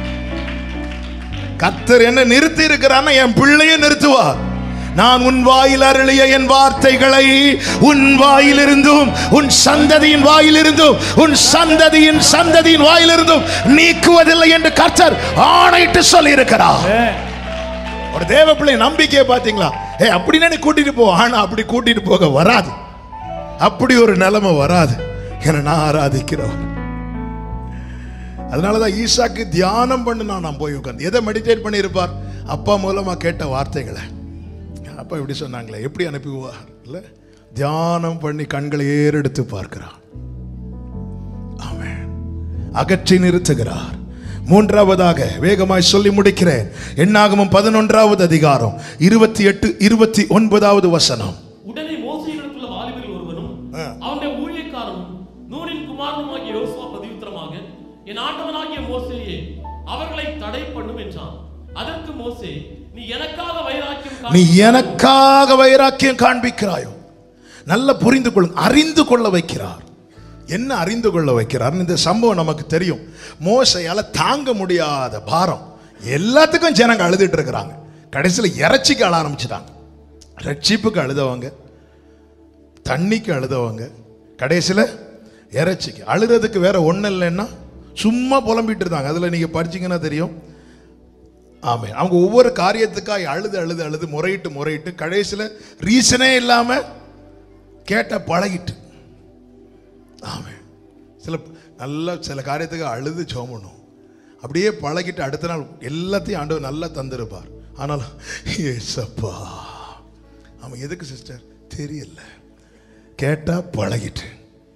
A: கத்தர் என்ன நிறுத்தி இருக்கிறான்னா என் பிள்ளையை நிறுத்துவா நான் உன் வாயில் அருளிய என் வார்த்தைகளை உன் வாயிலிருந்தும் உன் சந்ததியின் வாயிலிருந்தும் உன் சந்ததியின் சந்ததியின் வாயிலிருந்தும் நீக்குவதில்லை என்று கர்த்தர் ஆணையிட்டு சொல்லி இருக்கிறார் ஒரு தேவ பிள்ளை நம்பிக்கையை பாத்தீங்களா ஏ அப்படின்னா நீ கூட்டிட்டு போ ஆனா அப்படி கூட்டிட்டு போக வராது அப்படி ஒரு நிலைமை வராது என நான் ஆராதிக்கிறவர் அதனாலதான் ஈசாக்கு தியானம் பண்ணுனா நான் போய் உட்கார்ந்து எதை மெடிடேட் பண்ணியிருப்பார் அப்பா மூலமா கேட்ட வார்த்தைகளை அப்பா இப்படி சொன்னாங்களே எப்படி அனுப்புவார் இல்ல தியானம் பண்ணி கண்களை ஏறெடுத்து பார்க்கிறார் ஆமென் அகற்றி நிறுத்துகிறார் மூன்றாவதாக வேகமாய் சொல்லி முடிக்கிறேன் எண்ணாகமம் பதினொன்றாவது அதிகாரம் இருபத்தி எட்டு இருபத்தி ஒன்பதாவது வசனம்
B: உடனே மோசையிடத்துள்ள வாலிபரில் ஒருவனும் அவனுடைய ஊழியக்காரனும் நூனின் குமாரனுமாகிய யோசுவா பதிவித்திரமாக என் ஆண்டவனாகிய மோசேயே அவர்களை தடை பண்ணும் என்றான் அதற்கு மோசே நீ எனக்காக வைராக்கியம்
A: நீ
B: காண்பி-
A: எனக்காக வைராக்கியம் காண்பிக்கிறாயோ நல்ல புரிந்து கொள்ளுங்க அறிந்து கொள்ள வைக்கிறார் என்ன அறிந்து கொள்ள வைக்கிறார் இந்த சம்பவம் நமக்கு தெரியும் மோசையால தாங்க முடியாத பாரம் எல்லாத்துக்கும் ஜனங்க அழுதுட்டு இருக்கிறாங்க கடைசியில் இறைச்சிக்கு அழ ஆரம்பிச்சிட்டாங்க ரட்சிப்புக்கு அழுதவங்க தண்ணிக்கு அழுதவங்க கடைசியில் இறைச்சிக்கு அழுறதுக்கு வேற ஒன்றும் இல்லைன்னா சும்மா புலம்பிட்டு இருந்தாங்க அதில் நீங்கள் படிச்சீங்கன்னா தெரியும் ஆமே அவங்க ஒவ்வொரு காரியத்துக்காக அழுது அழுது அழுது முறையிட்டு முறையிட்டு கடைசியில் ரீசனே இல்லாம கேட்ட பழகிட்டு ஆமே சில நல்லா சில காரியத்துக்கு அழுது சோமணும் அப்படியே பழகிட்டு அடுத்த நாள் எல்லாத்தையும் ஆண்டவர் நல்லா தந்திருப்பார் ஆனால் ஏசப்பா ஆமாம் எதுக்கு சிஸ்டர் தெரியல கேட்டா பழகிட்டு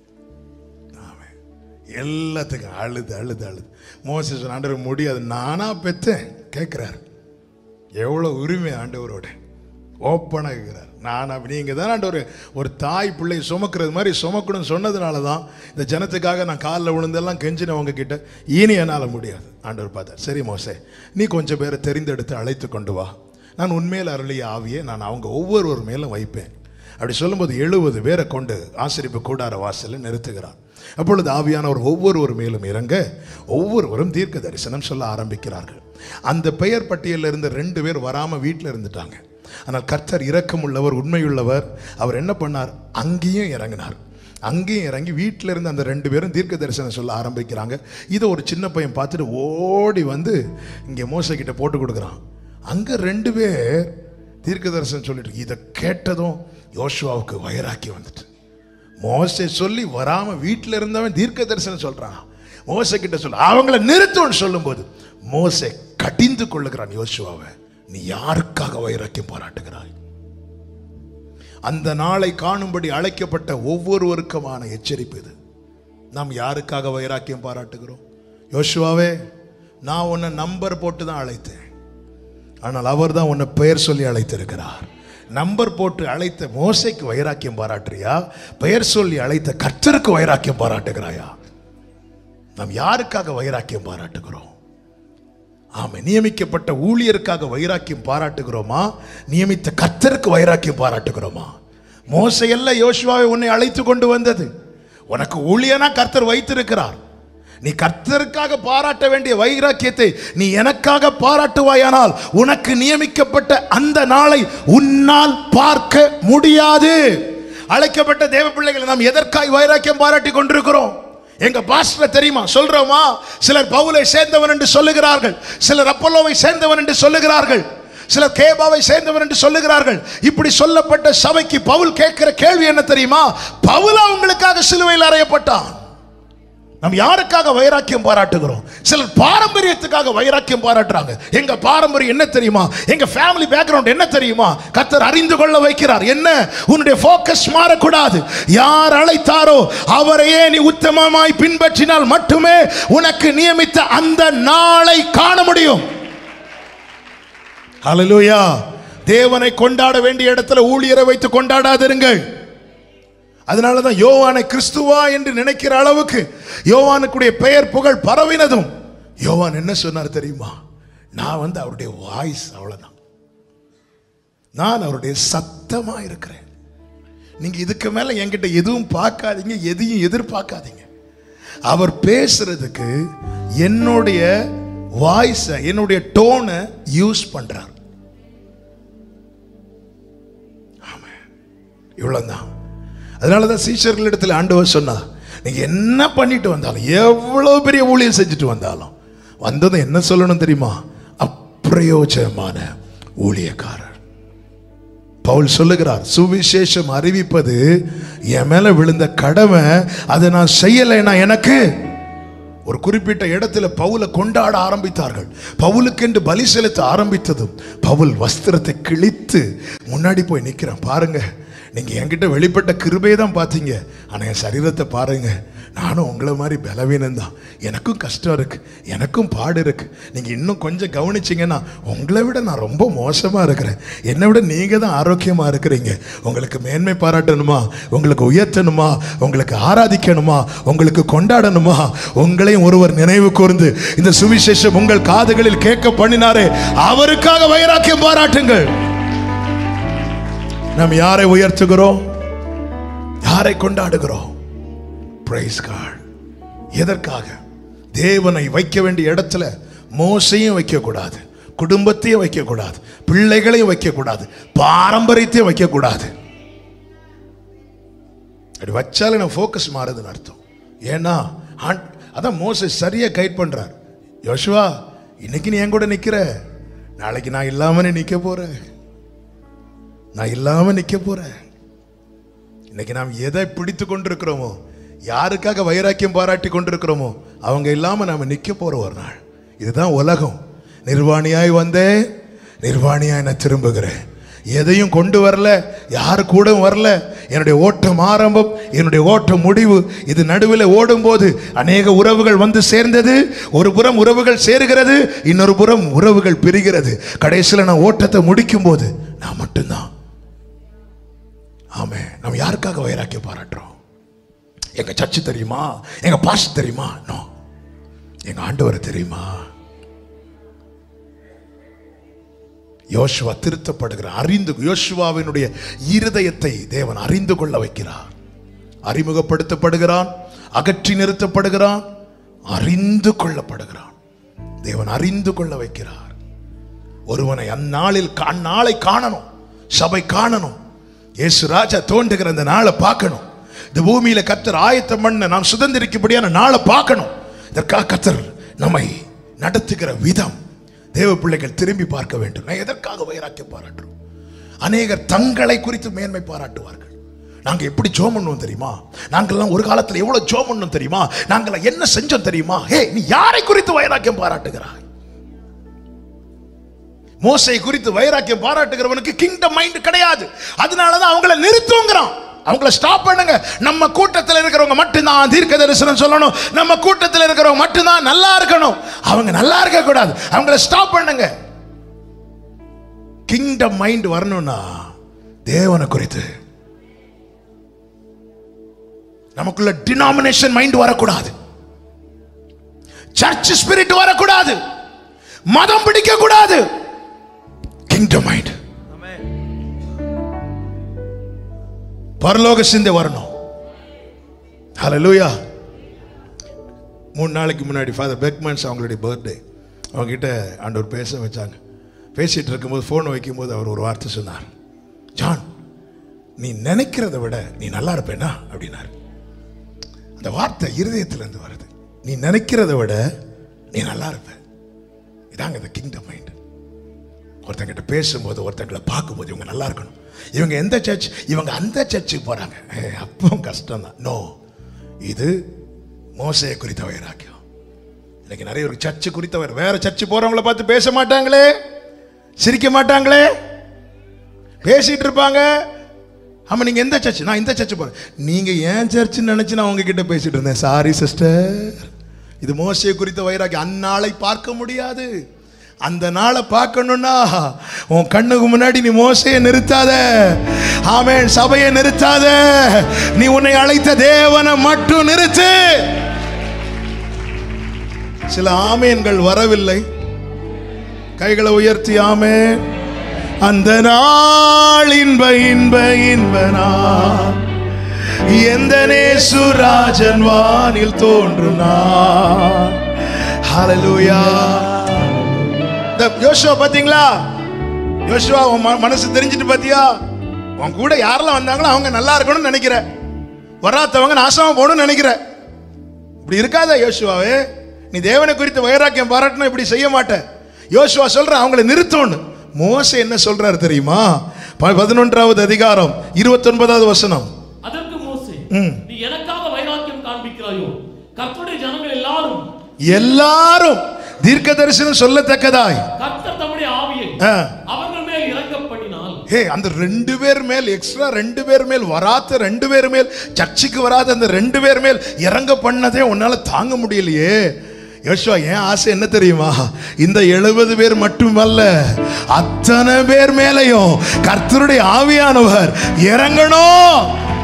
A: ஆமென். எல்லாத்துக்கும் அழுது அழுது அழுது மோசஸ் ஆண்டவர் முடியாது நானா பெத்தேன் கேட்கிறார் எவ்வளோ உரிமை ஆண்டவரோட ஓப்பனாக இருக்கிறார் நான் அப்படி நீங்கள் தான் ஆண்டவர் ஒரு தாய் பிள்ளை சுமக்கிறது மாதிரி சுமக்கணும்னு சொன்னதுனால தான் இந்த ஜனத்துக்காக நான் காலில் விழுந்தெல்லாம் கெஞ்சினவங்க கிட்ட இனி என்னால் முடியாது ஆண்டவர் பார்த்தார் சரி மோசே நீ கொஞ்சம் பேரை தெரிந்தெடுத்து அழைத்து கொண்டு வா நான் உண்மையில் அருளிய ஆவியை நான் அவங்க ஒவ்வொருவர் மேலும் வைப்பேன் அப்படி சொல்லும்போது எழுபது பேரை கொண்டு ஆசிரிப்பு கூடார வாசலில் நிறுத்துகிறார் அப்பொழுது ஆவியானவர் ஒவ்வொருவர் மேலும் இறங்க ஒவ்வொருவரும் தீர்க்க தரிசனம் சொல்ல ஆரம்பிக்கிறார்கள் அந்த பெயர் பட்டியலில் இருந்த ரெண்டு பேர் வராமல் வீட்டில் இருந்துட்டாங்க ஆனால் கர்த்தர் இரக்கமுள்ளவர் உண்மையுள்ளவர் அவர் என்ன பண்ணார் அங்கேயும் இறங்கினார் அங்கேயும் இறங்கி வீட்டில் இருந்து அந்த ரெண்டு பேரும் தீர்க்க தரிசனம் சொல்ல ஆரம்பிக்கிறாங்க இதை ஒரு சின்ன பையன் பார்த்துட்டு ஓடி வந்து இங்கே மோசை கிட்ட போட்டு கொடுக்குறான் அங்கே ரெண்டு பேர் தீர்க்க தரிசனம் சொல்லிட்டு இதை கேட்டதும் யோசுவாவுக்கு வயராக்கி வந்துட்டு மோசை சொல்லி வராம வீட்டில் இருந்தவன் தீர்க்க தரிசனம் சொல்றான் மோசை கிட்ட சொல்ல அவங்கள நிறுத்தும்னு சொல்லும்போது மோசை கடிந்து கொள்ளுகிறான் யோசுவாவை நீ யாருக்காக வைராக்கியம் பாராட்டுகிறாய் அந்த நாளை காணும்படி அழைக்கப்பட்ட ஒவ்வொருவருக்குமான எச்சரிப்பு இது நாம் யாருக்காக வைராக்கியம் பாராட்டுகிறோம் யோசுவாவே நான் உன்னை நம்பர் போட்டு தான் அழைத்தேன் ஆனால் அவர் தான் உன்னை பெயர் சொல்லி அழைத்திருக்கிறார் நம்பர் போட்டு அழைத்த மோசைக்கு வைராக்கியம் பாராட்டுறியா பெயர் சொல்லி அழைத்த கர்த்தருக்கு வைராக்கியம் பாராட்டுகிறாயா நாம் யாருக்காக வைராக்கியம் பாராட்டுகிறோம் ஆமை நியமிக்கப்பட்ட ஊழியருக்காக வைராக்கியம் பாராட்டுகிறோமா நியமித்த கர்த்தருக்கு வைராக்கியம் பாராட்டுகிறோமா மோசையல்ல யோசுவாவை உன்னை அழைத்து கொண்டு வந்தது உனக்கு ஊழியனா கர்த்தர் வைத்திருக்கிறார் நீ கர்த்தருக்காக பாராட்ட வேண்டிய வைராக்கியத்தை நீ எனக்காக பாராட்டுவாயானால் உனக்கு நியமிக்கப்பட்ட அந்த நாளை உன்னால் பார்க்க முடியாது அழைக்கப்பட்ட தேவ பிள்ளைகளை நாம் எதற்காய் வைராக்கியம் பாராட்டி கொண்டிருக்கிறோம் எங்க பாஸ்டர் தெரியுமா சொல்றோமா சிலர் பவுலை சேர்ந்தவன் என்று சொல்லுகிறார்கள் சிலர் அப்பல்லோவை சேர்ந்தவன் என்று சொல்லுகிறார்கள் சிலர் கேபாவை சேர்ந்தவன் என்று சொல்லுகிறார்கள் இப்படி சொல்லப்பட்ட சபைக்கு பவுல் கேட்கிற கேள்வி என்ன தெரியுமா பவுல் அவங்களுக்காக சிலுவையில் அறையப்பட்டான் நாம் யாருக்காக வைராக்கியம் பாராட்டுகிறோம் சிலர் பாரம்பரியத்துக்காக வைராக்கியம் பாராட்டுறாங்க எங்க பாரம்பரியம் என்ன தெரியுமா எங்க ஃபேமிலி பேக்ரவுண்ட் என்ன தெரியுமா கத்தர் அறிந்து கொள்ள வைக்கிறார் என்ன உன்னுடைய ஃபோக்கஸ் மாறக்கூடாது யார் அழைத்தாரோ அவரையே நீ உத்தமமாய் பின்பற்றினால் மட்டுமே உனக்கு நியமித்த அந்த நாளை காண முடியும் ஹalleluya தேவனை கொண்டாட வேண்டிய இடத்துல ஊழியரை வைத்து கொண்டாடாதிருங்கள் அதனால தான் யோவானை கிறிஸ்துவா என்று நினைக்கிற அளவுக்கு யோவானுக்குடைய பெயர் புகழ் பரவினதும் யோவான் என்ன சொன்னார் தெரியுமா நான் வந்து அவருடைய வாய்ஸ் அவ்வளவுதான் நான் அவருடைய சத்தமா இருக்கிறேன் நீங்க இதுக்கு மேல என்கிட்ட எதுவும் பார்க்காதீங்க எதையும் எதிர்பார்க்காதீங்க அவர் பேசுறதுக்கு என்னுடைய வாய்ஸை என்னுடைய டோனை யூஸ் பண்றார் இவ்வளவுதான் அதனால தான் சீஷர்களிடத்தில் ஆண்டவர் சொன்னார் நீங்க என்ன பண்ணிட்டு வந்தாலும் எவ்வளவு பெரிய ஊழியம் செஞ்சுட்டு வந்தாலும் வந்ததும் என்ன சொல்லணும் தெரியுமா அப்பிரயோஜனமான ஊழியக்காரர் பவுல் சொல்லுகிறார் சுவிசேஷம் அறிவிப்பது என் மேல விழுந்த கடமை அதை நான் செய்யலைன்னா எனக்கு ஒரு குறிப்பிட்ட இடத்துல பவுலை கொண்டாட ஆரம்பித்தார்கள் பவுலுக்கென்று பலி செலுத்த ஆரம்பித்ததும் பவுல் வஸ்திரத்தை கிழித்து முன்னாடி போய் நிற்கிறான் பாருங்க நீங்க என்கிட்ட வெளிப்பட்ட கிருபையை தான் பார்த்தீங்க ஆனா என் சரீரத்தை பாருங்க நானும் உங்களை மாதிரி பலவீனம் தான் எனக்கும் கஷ்டம் இருக்கு எனக்கும் பாடு இருக்கு நீங்க இன்னும் கொஞ்சம் கவனிச்சீங்கன்னா உங்களை விட நான் ரொம்ப மோசமா இருக்கிறேன் என்னை விட நீங்க தான் ஆரோக்கியமா இருக்கிறீங்க உங்களுக்கு மேன்மை பாராட்டணுமா உங்களுக்கு உயர்த்தணுமா உங்களுக்கு ஆராதிக்கணுமா உங்களுக்கு கொண்டாடணுமா உங்களையும் ஒருவர் நினைவு கூர்ந்து இந்த சுவிசேஷம் உங்கள் காதுகளில் கேட்க பண்ணினாரே அவருக்காக வைராக்கியம் பாராட்டுங்கள் நாம் யாரை உயர்த்துகிறோம் யாரை கொண்டாடுகிறோம் பிரைஸ் காட் எதற்காக தேவனை வைக்க வேண்டிய இடத்துல மோசையும் வைக்கக்கூடாது குடும்பத்தையும் வைக்கக்கூடாது பிள்ளைகளையும் வைக்கக்கூடாது பாரம்பரியத்தையும் வைக்கக்கூடாது அப்படி வச்சாலே நான் ஃபோக்கஸ் மாறுதுன்னு அர்த்தம் ஏன்னா ஆண் அதான் மோசை சரியா கைட் பண்றார் யோசுவா இன்னைக்கு நீ என் கூட நிக்கிற நாளைக்கு நான் இல்லாம நீ நிக்க போறேன் நான் இல்லாம நிக்க போறேன் இன்னைக்கு நாம் எதை பிடித்து கொண்டிருக்கிறோமோ யாருக்காக வைராக்கியம் பாராட்டி கொண்டிருக்கிறோமோ அவங்க இல்லாம நாம நிக்க போற ஒரு நாள் இதுதான் உலகம் நிர்வாணியாய் வந்தேன் நிர்வாணியாய் நான் திரும்புகிறேன் எதையும் கொண்டு வரல யாரு கூட வரல என்னுடைய ஓட்டம் ஆரம்பம் என்னுடைய ஓட்டம் முடிவு இது நடுவில் ஓடும்போது அநேக உறவுகள் வந்து சேர்ந்தது ஒரு புறம் உறவுகள் சேருகிறது இன்னொரு புறம் உறவுகள் பிரிகிறது கடைசியில் நான் ஓட்டத்தை முடிக்கும் போது நான் மட்டும்தான் ஆமே நம்ம யாருக்காக வைராக்கியம் பாராட்டுறோம் எங்க சர்ச்சு தெரியுமா எங்க பாஸ் தெரியுமா நோ எங்க ஆண்டவர் தெரியுமா யோசுவா திருத்தப்படுகிறார் அறிந்து யோசுவாவினுடைய இருதயத்தை தேவன் அறிந்து கொள்ள வைக்கிறார் அறிமுகப்படுத்தப்படுகிறான் அகற்றி நிறுத்தப்படுகிறான் அறிந்து கொள்ளப்படுகிறான் தேவன் அறிந்து கொள்ள வைக்கிறார் ஒருவனை அந்நாளில் கா- அந்நாளை காணணும் சபை காணணும் இயேசு ராஜா தோன்றுகிற அந்த நாளை பார்க்கணும் இந்த பூமியில கத்தர் ஆயத்தம் பண்ண நாம் சுதந்திரிக்கும்படியான நாளை பார்க்கணும் இதற்காக கத்தர் நம்மை நடத்துகிற விதம் தேவ பிள்ளைகள் திரும்பி பார்க்க வேண்டும் நான் எதற்காக வைராக்கிய பாராட்டுறோம் அநேகர் தங்களை குறித்து மேன்மை பாராட்டுவார்கள் நாங்க எப்படி ஜோம் பண்ணுவோம் தெரியுமா நாங்கெல்லாம் ஒரு காலத்துல எவ்வளவு ஜோம் பண்ணோம் தெரியுமா நாங்கெல்லாம் என்ன செஞ்சோம் தெரியுமா ஹே நீ யாரை குறித்து வைராக்கியம் பாராட்டுகிறாய் மோசை குறித்து வைராக்கியம் பாராட்டுகிறவனுக்கு கிங்டம் மைண்ட் கிடையாது அதனாலதான் அவங்கள நிறுத்துங்கிறான் அவங்கள ஸ்டாப் பண்ணுங்க நம்ம கூட்டத்தில் இருக்கிறவங்க மட்டும்தான் தீர்க்க தரிசனம் சொல்லணும் நம்ம கூட்டத்தில் இருக்கிறவங்க மட்டும்தான் நல்லா இருக்கணும் அவங்க நல்லா இருக்க கூடாது அவங்கள ஸ்டாப் பண்ணுங்க கிங்டம் மைண்ட் வரணும்னா தேவனை குறித்து நமக்குள்ள டினாமினேஷன் மைண்ட் வரக்கூடாது சர்ச் ஸ்பிரிட் வரக்கூடாது மதம் பிடிக்க கூடாது கிங்டம் மைண்ட் பரலோக சிந்தை வரணும் ஹalleluya மூணு நாளைக்கு முன்னாடி ஃபாதர் பெக்மன்ஸ் அவங்களுடைய பர்த்டே அவங்ககிட்ட ஆண்டவர் பேச வச்சாங்க பேசிட்டு இருக்கும்போது ஃபோன் வைக்கும்போது அவர் ஒரு வார்த்தை சொன்னார் ஜான் நீ நினைக்கிறத விட நீ நல்லா இருப்பேனா அப்படின்னாரு அந்த வார்த்தை இருதயத்திலேருந்து வருது நீ நினைக்கிறத விட நீ நல்லா இருப்ப இதாங்க இந்த கிங்டம் மைண்ட் ஒருத்தங்கிட்ட பேசும்போது ஒருத்தங்களை பார்க்கும்போது இவங்க நல்லா இருக்கணும் இவங்க எந்த சர்ச் இவங்க அந்த சர்ச்சுக்கு போறாங்க ஏய், அப்பவும் கஷ்டம் தான் நோ இது மோசையை குறித்த வைராக்கியம் இன்னைக்கு நிறைய ஒரு சர்ச்சு குறித்த வைர- வேற சர்ச்சு போறவங்கள பார்த்து பேச மாட்டாங்களே சிரிக்க மாட்டாங்களே பேசிட்டு இருப்பாங்க ஆமா நீங்க எந்த சர்ச் நான் இந்த சர்ச் போறேன் நீங்க ஏன் சர்ச்சுன்னு நினைச்சு நான் உங்ககிட்ட பேசிட்டு இருந்தேன் சாரி சிஸ்டர் இது மோசையை குறித்த வைராக்கி அந்நாளை பார்க்க முடியாது அந்த நாளை பார்க்கணும்னா உன் கண்ணுக்கு முன்னாடி நீ மோசையை நிறுத்தாத ஆமென் சபையை நிறுத்தாத நீ உன்னை அழைத்த தேவனை மட்டும் நிறுத்து சில ஆமேன்கள் வரவில்லை கைகளை உயர்த்தி ஆமென் அந்த நாள் இன்ப இன்ப இன்ப நாள் எந்த நேசுராஜன் வானில் தோன்றும் நாள் ஹalleluya இந்த யோசுவா பாத்தீங்களா யோசுவா உன் ம- மனசு தெரிஞ்சிட்டு பாத்தியா உன் கூட யாரெல்லாம் வந்தாங்களோ அவங்க நல்லா இருக்கணும்னு நினைக்கிற வராதவங்க நாசமா போகணும்னு நினைக்கிற இப்படி இருக்காதா யோசுவாவே நீ தேவனை குறித்து வைராக்கியம் பாராட்டணும் இப்படி செய்ய மாட்ட யோசுவா சொல்ற அவங்களை நிறுத்தணும் மோசே என்ன சொல்றாரு தெரியுமா ப- பதினொன்றாவது அதிகாரம் இருபத்தொன்பதாவது வசனம்
B: அதற்கு மோசே
A: ம்.
B: நீ எனக்காக வைராக்கியம் காண்பிக்கிறாயோ கர்த்தருடைய ஜனங்கள் எல்லாரும்
A: எல்லாரும் தீர்க்க தரிசனம் சொல்லத்தக்கதாய்
B: கர்த்தர் தம்முடைய ஆவியை
A: ஆ.
B: அவர்கள் மேல் இறங்க பண்ணினால்
A: ஹே அந்த ரெண்டு பேர் மேல் எக்ஸ்ட்ரா ரெண்டு பேர் மேல் வராத ரெண்டு பேர் மேல் சர்ச்சுக்கு வராத அந்த ரெண்டு பேர் மேல் இறங்க பண்ணதே உன்னால தாங்க முடியலையே யோசுவா ஏன் ஆசை என்ன தெரியுமா இந்த எழுபது பேர் மட்டுமல்ல அத்தனை பேர் மேலையும் கர்த்தருடைய ஆவியானவர் இறங்கணும்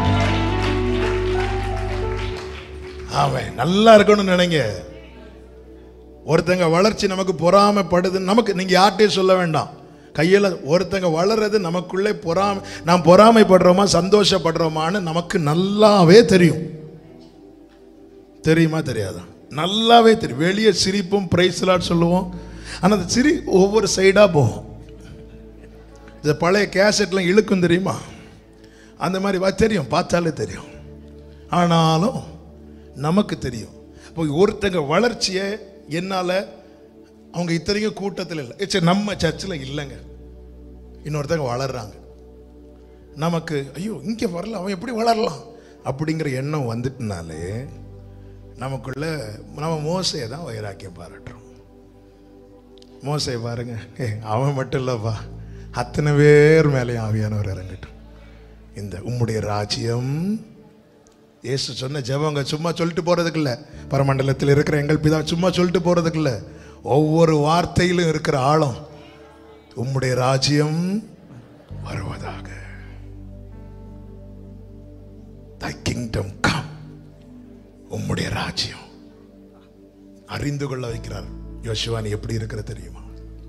A: ஆமென் நல்லா இருக்கணும்னு நினைங்க ஒருத்தங்க வளர்ச்சி நமக்கு பொறாமைப்படுது நமக்கு நீங்க யார்கிட்டயும் சொல்ல வேண்டாம் கையில் ஒருத்தங்க வளர்றது நமக்குள்ளே பொறாமை நாம் பொறாமைப்படுறோமா சந்தோஷப்படுறோமான்னு நமக்கு நல்லாவே தெரியும் தெரியுமா தெரியாதா நல்லாவே தெரியும் வெளியே சிரிப்பும் பிரைஸ்லாட் சொல்லுவோம் ஆனால் அந்த சிரி ஒவ்வொரு சைடாக போகும் இந்த பழைய கேசட்லாம் இழுக்கும் தெரியுமா அந்த மாதிரி வா தெரியும் பார்த்தாலே தெரியும் ஆனாலும் நமக்கு தெரியும் இப்போ ஒருத்தங்க வளர்ச்சியை என்னால் அவங்க இத்தனைக்கும் கூட்டத்தில் இல்லை ஏ, சரி நம்ம சர்ச்சில் இல்லைங்க இன்னொருத்தங்க வளர்றாங்க நமக்கு ஐயோ இங்கே வரல அவன் எப்படி வளரலாம் அப்படிங்கிற எண்ணம் வந்துட்டுனாலே நமக்குள்ள நம்ம மோசையை தான் வைராக்கியம் பாராட்டுறோம் மோசையை பாருங்க ஏ அவன் மட்டும் இல்லைப்பா அத்தனை பேர் மேலேயும் ஆவியானவர் இறங்கட்டும் இந்த உம்முடைய ராஜ்யம் இயேசு சொன்ன ஜெபங்க சும்மா சொல்லிட்டு போறதுக்கு இல்ல பரமண்டலத்தில் இருக்கிற எங்கள் பிதா சும்மா சொல்லிட்டு போறதுக்கு இல்ல ஒவ்வொரு வார்த்தையிலும் இருக்கிற ஆழம் உம்முடைய ராஜ்யம் வருவதாக தை கிங்டம் கம் உம்முடைய ராஜ்யம் அறிந்து கொள்ள வைக்கிறார் யோசுவா நீ எப்படி இருக்கிற தெரியுமா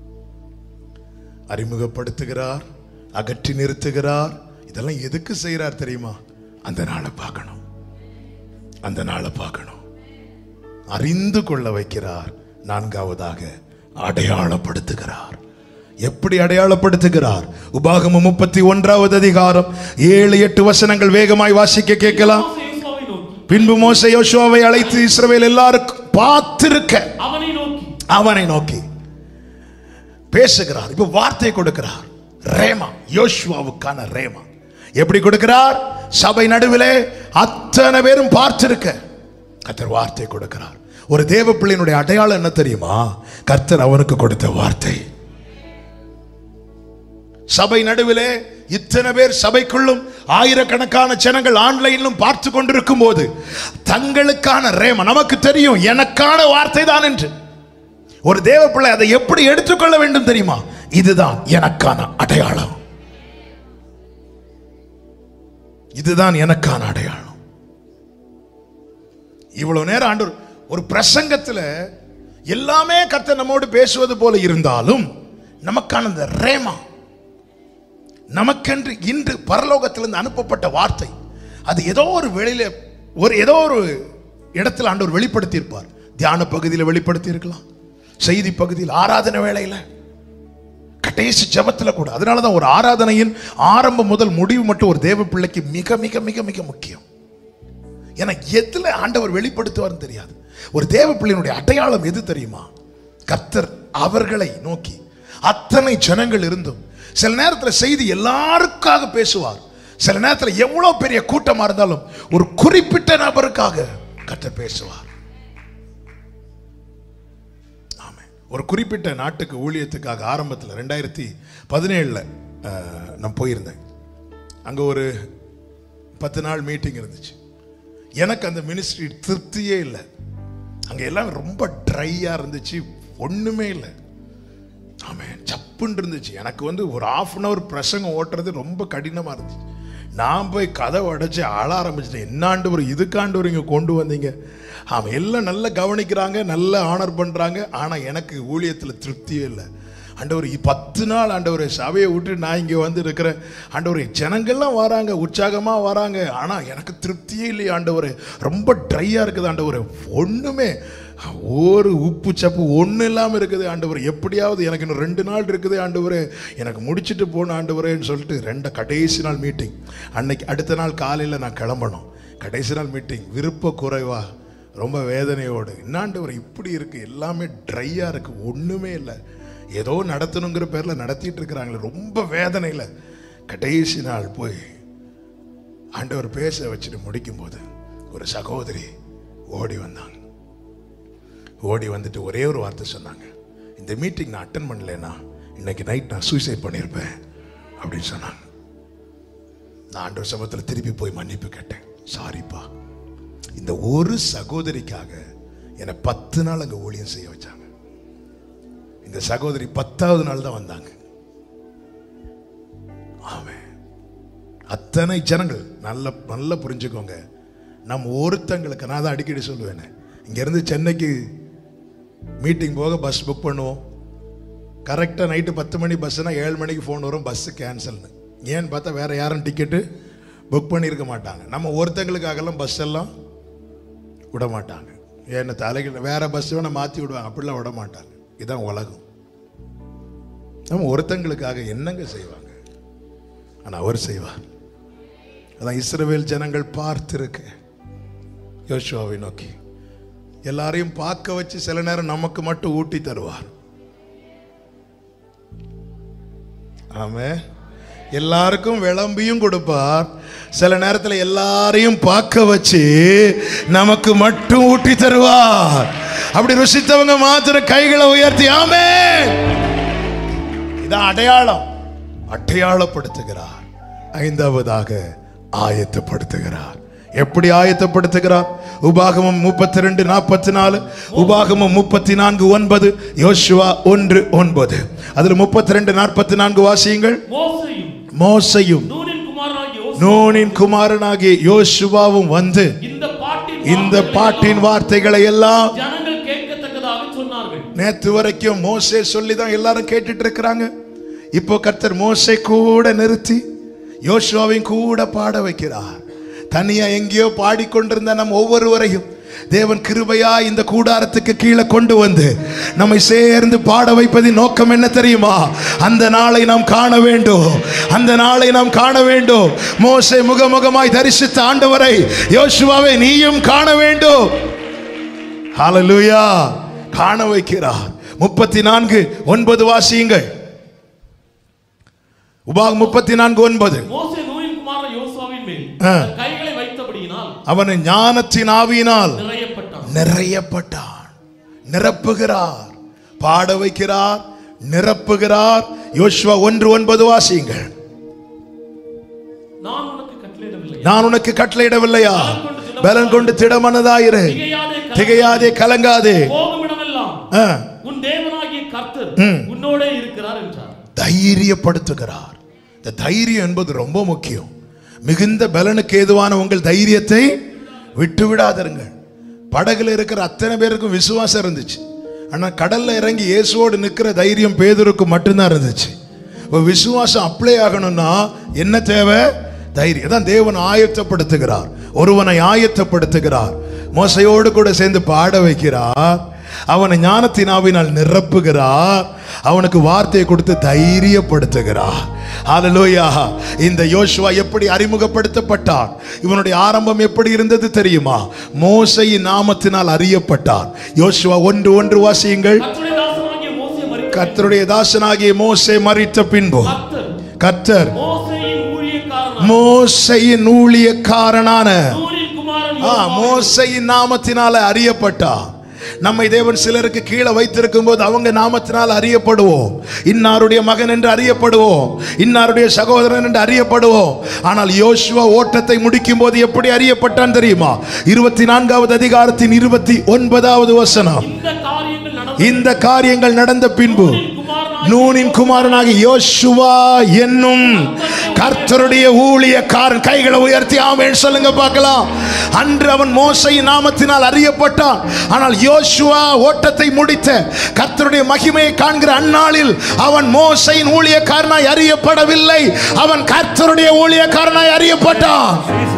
A: அறிமுகப்படுத்துகிறார் அகற்றி நிறுத்துகிறார் இதெல்லாம் எதுக்கு செய்கிறார் தெரியுமா அந்த நாளை பார்க்கணும் அந்த நாளை பார்க்கணும் அறிந்து கொள்ள வைக்கிறார் நான்காவதாக அடையாளப்படுத்துகிறார் எப்படி அடையாளப்படுத்துகிறார் உபாகமம் முப்பத்தி ஒன்றாவது அதிகாரம் ஏழு எட்டு வசனங்கள் வேகமாய் வாசிக்க கேட்கலாம்
B: மோசே யோசுவாவை நோக்கி
A: பின்பு மோசே யோசுவாவை அழைத்து இஸ்ரவேல் எல்லாருக்கும் பார்த்திருக்க
B: அவனை நோக்கி
A: அவனை நோக்கி பேசுகிறார் இப்ப வார்த்தை கொடுக்கிறார் ரேமா யோசுவாவுக்கான ரேமா எப்படி கொடுக்கிறார் சபை நடுவிலே அத்தனை பேரும் பார்த்திருக்க கர்த்தர் வார்த்தை கொடுக்கிறார் ஒரு தேவ பிள்ளையினுடைய அடையாளம் என்ன தெரியுமா கர்த்தர் அவனுக்கு கொடுத்த வார்த்தை சபை நடுவிலே இத்தனை பேர் சபைக்குள்ளும் ஆயிரக்கணக்கான ஜனங்கள் ஆன்லைனிலும் பார்த்து கொண்டிருக்கும் போது தங்களுக்கான ரேம நமக்கு தெரியும் எனக்கான வார்த்தை தான் என்று ஒரு தேவ பிள்ளை அதை எப்படி எடுத்துக்கொள்ள வேண்டும் தெரியுமா இதுதான் எனக்கான அடையாளம் இதுதான் எனக்கான அடையாளம் இவ்வளவு நேரம் ஆண்டவர் ஒரு பிரசங்கத்துல எல்லாமே கர்த்தர் நம்மோடு பேசுவது போல இருந்தாலும் நமக்கான இந்த ரேமா நமக்கென்று இன்று பரலோகத்திலிருந்து அனுப்பப்பட்ட வார்த்தை அது ஏதோ ஒரு வெளியில ஒரு ஏதோ ஒரு இடத்துல ஆண்டவர் வெளிப்படுத்தி இருப்பார் தியான பகுதியில் வெளிப்படுத்தி இருக்கலாம் செய்தி பகுதியில் ஆராதனை வேளையில கடைசி ஜெபத்துல கூட அதனால தான் ஒரு ஆராதனையின் ஆரம்பம் முதல் முடிவு மட்டும் ஒரு தேவ பிள்ளைக்கு மிக மிக மிக மிக முக்கியம் ஏன்னா எதுல ஆண்டவர் வெளிப்படுத்துவார்னு தெரியாது ஒரு தேவ பிள்ளையினுடைய அடையாளம் எது தெரியுமா கர்த்தர் அவர்களை நோக்கி அத்தனை ஜனங்கள் இருந்தும் சில நேரத்துல செய்தி எல்லாருக்காக பேசுவார் சில நேரத்துல எவ்வளவு பெரிய கூட்டமா இருந்தாலும் ஒரு குறிப்பிட்ட நபருக்காக கர்த்தர் பேசுவார் ஆமென். ஒரு குறிப்பிட்ட நாட்டுக்கு ஊழியத்துக்காக ஆரம்பத்தில் ரெண்டாயிரத்தி பதினேழில் நான் போயிருந்தேன் அங்கே ஒரு பத்து நாள் மீட்டிங் இருந்துச்சு எனக்கு அந்த மினிஸ்ட்ரி திருப்தியே இல்லை அங்கே எல்லாம் ரொம்ப ட்ரையாக இருந்துச்சு ஒன்றுமே இல்லை ஆமாம் சப்புன்னு இருந்துச்சு எனக்கு வந்து ஒரு ஆஃப் அன் ஹவர் பிரசங்கம் ஓட்டுறது ரொம்ப கடினமாக இருந்துச்சு நான் போய் கதை உடைச்சு அழ ஆரம்பிச்சிட்டேன் என்னாண்டு ஒரு இதுக்காண்டு ஒரு இங்கே கொண்டு வந்தீங்க ஆமாம் எல்லாம் நல்லா கவனிக்கிறாங்க நல்லா ஆனர் பண்ணுறாங்க ஆனால் எனக்கு ஊழியத்தில் திருப்தியே இல்லை ஆண்டவர் இ- பத்து நாள் ஆண்டவர் சபையை விட்டு நான் இங்கே வந்து இருக்கிறேன் ஆண்டவர் ஜனங்கள்லாம் வராங்க உற்சாகமாக வராங்க ஆனால் எனக்கு திருப்தியே இல்லையே ஆண்டவர் ரொம்ப ட்ரையாக இருக்குது ஆண்டவர் ஒன்றுமே ஒரு உப்பு சப்பு ஒன்றும் இல்லாமல் இருக்குது ஆண்டவர் எப்படியாவது எனக்கு இன்னும் ரெண்டு நாள் இருக்குது ஆண்டவர் எனக்கு முடிச்சிட்டு போன ஆண்டவரேன்னு சொல்லிட்டு ரெண்டு கடைசி நாள் மீட்டிங் அன்னைக்கு அடுத்த நாள் காலையில் நான் கிளம்பணும் கடைசி நாள் மீட்டிங் விருப்ப குறைவா ரொம்ப வேதனையோடு என்னாண்டவர் இப்படி இருக்கு எல்லாமே ட்ரையாக இருக்கு ஒன்றுமே இல்லை ஏதோ நடத்தணுங்கிற பேரில் நடத்திட்டு இருக்கிறாங்களே ரொம்ப வேதனையில் கடைசி நாள் போய் ஆண்டவர் பேச வச்சுட்டு முடிக்கும்போது ஒரு சகோதரி ஓடி வந்தாங்க ஓடி வந்துட்டு ஒரே ஒரு வார்த்தை சொன்னாங்க இந்த மீட்டிங் நான் அட்டன் பண்ணலைன்னா இன்னைக்கு நைட் நான் சூசைட் பண்ணியிருப்பேன் அப்படின்னு சொன்னாங்க நான் ஆண்டவர் சமத்தில் திருப்பி போய் மன்னிப்பு கேட்டேன் சாரிப்பா இந்த ஒரு சகோதரிக்காக என்னை பத்து நாள் அங்கே ஊழியம் செய்ய வச்சாங்க இந்த சகோதரி பத்தாவது நாள் தான் வந்தாங்க ஆமென் அத்தனை ஜனங்கள் நல்ல நல்லா புரிஞ்சுக்கோங்க நம்ம ஒருத்தங்களுக்கு நான் தான் அடிக்கடி சொல்லுவேனே இங்கேருந்து சென்னைக்கு மீட்டிங் போக பஸ் புக் பண்ணுவோம் கரெக்டாக நைட்டு பத்து மணி பஸ்ஸுனா ஏழு மணிக்கு ஃபோன் வரும் பஸ்ஸு கேன்சல்னு ஏன்னு பார்த்தா வேற யாரும் டிக்கெட்டு புக் பண்ணியிருக்க மாட்டாங்க நம்ம ஒருத்தங்களுக்காகலாம் பஸ் எல்லாம் விட மாட்டாங்க ஏன்னா தலைகள் வேற பஸ் வேணால் மாற்றி விடுவாங்க அப்படிலாம் விட மாட்டாங்க இதுதான் உலகம் நம்ம ஒருத்தங்களுக்காக என்னங்க செய்வாங்க ஆனால் அவர் செய்வார் அதான் இஸ்ரவேல் ஜனங்கள் பார்த்திருக்க யோசுவாவை நோக்கி எல்லாரையும் பார்க்க வச்சு சில நேரம் நமக்கு மட்டும் ஊட்டி தருவார் ஆமே எல்லாருக்கும் விளம்பியும் கொடுப்பார் சில நேரத்தில் எல்லாரையும் பார்க்க வச்சு நமக்கு மட்டும் ஊட்டி தருவார் அப்படி ருசித்தவங்க மாத்திரம் கைகளை உயர்த்தி ஆமே இதான் அடையாளம் அடையாளப்படுத்துகிறார் ஐந்தாவதாக ஆயத்தப்படுத்துகிறார் எப்படி ஆயத்தப்படுத்துகிறார் உபாகமம் முப்பத்தி ரெண்டு நாற்பத்தி நாலு உபாகமம் முப்பத்தி நான்கு ஒன்பது யோசுவா ஒன்று ஒன்பது அதுல முப்பத்தி ரெண்டு நாற்பத்தி நான்கு வாசியுங்கள்
B: மோசையும்
A: மோசையும்
B: நூனின் குமாரனாகிய யோசுவா
A: நூனின் குமாரனாகிய யோசுவாவும் வந்து
B: இந்த பாட்டின்
A: இந்த
B: வார்த்தைகளை
A: பாட்டின் வார்த்தைகளை எல்லாம்
B: ஜனங்கள் கேட்கத்தக்கதாக சொன்னார்கள்
A: நேத்து வரைக்கும் மோசே சொல்லி தான் எல்லாரும் கேட்டுட்டு இருக்கிறாங்க இப்போ கர்த்தர் மோசே கூட நிறுத்தி யோசுவாவையும் கூட பாட வைக்கிறார் தனியா எங்கேயோ பாடிக்கொண்டிருந்த நம் ஒவ்வொருவரையும் தேவன் கிருபையா இந்த கூடாரத்துக்கு கீழே கொண்டு வந்து நம்மை சேர்ந்து பாட வைப்பதின் நோக்கம் என்ன தெரியுமா அந்த நாளை நாம் காண வேண்டும் அந்த நாளை நாம் காண வேண்டும் மோசே முகமுகமாய் தரிசித்த ஆண்டவரை யோசுவாவை நீயும் காண வேண்டும் ஹalleluya காண வைக்கிறார் முப்பத்தி நான்கு ஒன்பது வாசியுங்கள் உபாகம் முப்பத்தி நான்கு ஒன்பது
B: மோசே நூனின் குமாரன் யோசுவாவின் மேல்
A: ஆ.
B: தன் கைகளை வைத்தபடியினால்
A: அவன் ஞானத்தின் ஆவியினால்
B: நிறையப்பட்டான்
A: நிறையப்பட்டான் நிரப்புகிறார் பாட வைக்கிறார் நிரப்புகிறார் யோசுவா ஒன்று ஒன்பது வாசியுங்கள்
B: நான் உனக்கு கட்டளையிடவில்லை
A: நான் உனக்கு கட்டளையிடவில்லையா பலன் கொண்டு திடமனதாயிரு
B: திகையாதே கலங்காதே.
A: திகையாதே கலங்காதே
B: போகுமிடமெல்லாம்
A: ஆ,
B: உன் தேவனாகிய கர்த்தர்
A: ம்.
B: உன்னோடே இருக்கிறார் என்றார்
A: தைரியப்படுத்துகிறார் இந்த தைரியம் என்பது ரொம்ப முக்கியம் மிகுந்த பலனுக்கு ஏதுவான உங்கள் தைரியத்தை விட்டு விடாதிருங்கள் படகுல இருக்கிற அத்தனை பேருக்கும் விசுவாசம் இருந்துச்சு ஆனா கடல்ல இறங்கி இயேசுவோடு நிற்கிற தைரியம் பேதருக்கு மட்டும்தான் இருந்துச்சு இப்போ விசுவாசம் அப்ளை ஆகணும்னா என்ன தேவை தைரியம் தான் தேவன் ஆயத்தப்படுத்துகிறார் ஒருவனை ஆயத்தப்படுத்துகிறார் மோசையோடு கூட சேர்ந்து பாட வைக்கிறார் அவனை ஞானத்தினாவினால் நிரப்புகிறார் அவனுக்கு வார்த்தையை கொடுத்து தைரியப்படுத்துகிறார் ஹalleluya இந்த யோசுவா எப்படி அறிமுகப்படுத்தப்பட்டார் இவனுடைய ஆரம்பம் எப்படி இருந்தது தெரியுமா மோசையின் நாமத்தினால் அறியப்பட்டார் யோசுவா ஒன்று ஒன்று வாசியுங்கள்
B: கர்த்தருடைய தாசனாகிய மோசே மரித்த
A: கர்த்தருடைய தாசனாகிய மோசே மறித்த பின்பு
B: கர்த்தர்
A: கர்த்தர்
B: மோசேயின் ஊழியக்காரனான
A: மோசையின் ஊழியக்காரனான
B: நூனின் குமாரன்
A: ஆ, மோசையின் நாமத்தினால அறியப்பட்டார் நம்மை தேவன் சிலருக்கு கீழே வைத்திருக்கும் போது அவங்க நாமத்தினால் அறியப்படுவோம் இன்னாருடைய மகன் என்று அறியப்படுவோம் இன்னாருடைய சகோதரன் என்று அறியப்படுவோம் ஆனால் யோசுவா ஓட்டத்தை முடிக்கும் போது எப்படி அறியப்பட்டான் தெரியுமா இருபத்தி நான்காவது அதிகாரத்தின் இருபத்தி ஒன்பதாவது வசனம்
B: இந்த காரியங்கள் நடந்த
A: இந்த காரியங்கள் நடந்த பின்பு நூனின் குமாரனாக யோசுவா என்னும் கர்த்தருடைய ஊழியக்காரன் கைகளை உயர்த்தி ஆமென் சொல்லுங்க பார்க்கலாம் அன்று அவன் மோசையின் நாமத்தினால் அறியப்பட்டான் ஆனால் யோசுவா ஓட்டத்தை முடித்த கர்த்தருடைய மகிமையை காண்கிற அந்நாளில் அவன் மோசையின் ஊழியக்காரனாய் அறியப்படவில்லை அவன் கர்த்தருடைய ஊழியக்காரனாய் அறியப்பட்டான்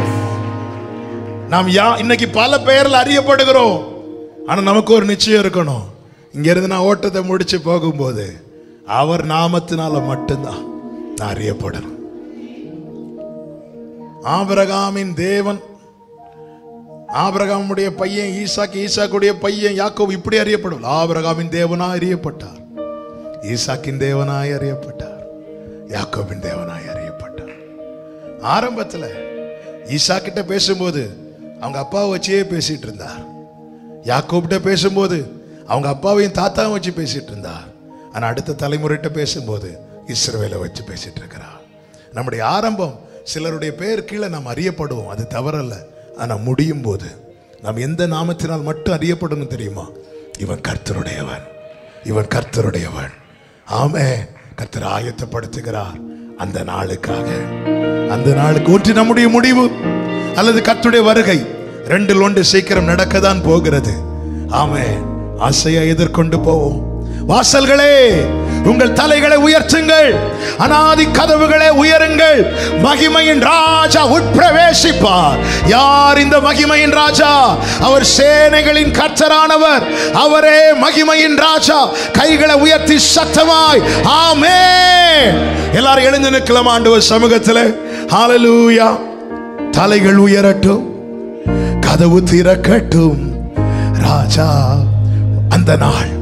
A: நாம் யா இன்னைக்கு பல பெயரில் அறியப்படுகிறோம் ஆனா நமக்கு ஒரு நிச்சயம் இருக்கணும் இங்க இருந்து நான் ஓட்டத்தை முடிச்சு போகும்போது அவர் நாமத்தினால மட்டும்தான் நான் அறியப்படணும் ஆபிரகாமின் தேவன் ஆபிரகாமுடைய பையன் ஈசாக்கு ஈசாக்குடைய பையன் யாக்கோபு இப்படி அறியப்படும் ஆபிரகாமின் தேவனாய் அறியப்பட்டார் ஈசாக்கின் தேவனாய் அறியப்பட்டார் யாக்கோபின் தேவனாய் அறியப்பட்டார் ஆரம்பத்துல ஈசா கிட்ட பேசும்போது அவங்க அப்பாவை வச்சே பேசிட்டு இருந்தார் யாக்கோப்கிட்ட பேசும்போது அவங்க அப்பாவையும் தாத்தாவும் வச்சு பேசிட்டு இருந்தார் ஆனா அடுத்த தலைமுறைகிட்ட பேசும்போது இஸ்ரவேலை வச்சு பேசிட்டு இருக்கிறார் நம்முடைய ஆரம்பம் சிலருடைய பெயர் கீழே நாம் அறியப்படுவோம் அது தவறல்ல ஆனா முடியும் போது நாம் எந்த நாமத்தினால் மட்டும் அறியப்படணும் தெரியுமா இவன் கர்த்தருடையவன் இவன் கர்த்தருடையவன் ஆமே கர்த்தர் ஆயத்தப்படுத்துகிறார் அந்த நாளுக்காக அந்த நாளுக்கு ஒன்று நம்முடைய முடிவு அல்லது கர்த்தருடைய வருகை ரெண்டில் ஒன்று சீக்கிரம் நடக்கத்தான் போகிறது ஆமே ஆசையா எதிர்கொண்டு போவோம் வாசல்களே உங்கள் தலைகளை உயர்த்துங்கள் அனாதி கதவுகளே உயருங்கள் மகிமையின் ராஜா உட்பிரவேசிப்பார் யார் இந்த மகிமையின் ராஜா அவர் சேனைகளின் கர்த்தரானவர் அவரே மகிமையின் ராஜா கைகளை உயர்த்தி சத்தமாய் ஆமே எல்லாரும் எழுந்து நிற்கலாம் ஆண்டவர் சமூகத்தில் ஹalleluya தலைகள் உயரட்டும் கதவு திறக்கட்டும் ராஜா அந்த நாள்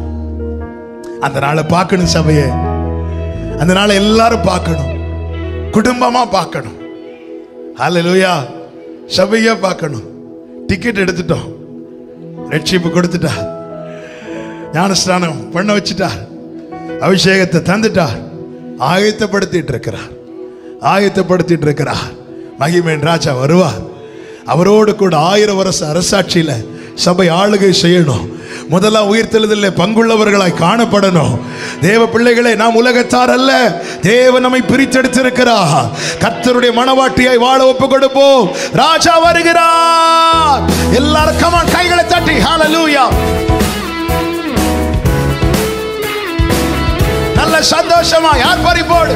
A: அந்த நாளை பார்க்கணும் சபையே அந்த நாளை எல்லாரும் பார்க்கணும் குடும்பமா பார்க்கணும் ஹalleluya சபையா பார்க்கணும் டிக்கெட் எடுத்துட்டோம் ரட்சிப்பு கொடுத்துட்டார் ஞானஸ்நானம் பண்ண வச்சுட்டார் அபிஷேகத்தை தந்துட்டார் ஆயத்தப்படுத்திட்டு இருக்கிறார் ஆயத்தப்படுத்திட்டு இருக்கிறார் மகிமேன் ராஜா வருவார் அவரோடு கூட ஆயிரம் வருஷ அரசாட்சியில சபை ஆளுகை செய்யணும் முதலாம் உயிர்த்தெழுதலில் பங்குள்ளவர்களாய் காணப்படணும் தேவ பிள்ளைகளே நாம் உலகத்தார் அல்ல தேவ நம்மை பிரித்தெடுத்திருக்கிறார் கர்த்தருடைய மனவாட்டியாய் வாழ ஒப்பு கொடுப்போம் ராஜா வருகிறார் எல்லாரும் கமான் கைகளை தட்டி ஹalleluya நல்ல சந்தோஷமா யார் பறிப்போடு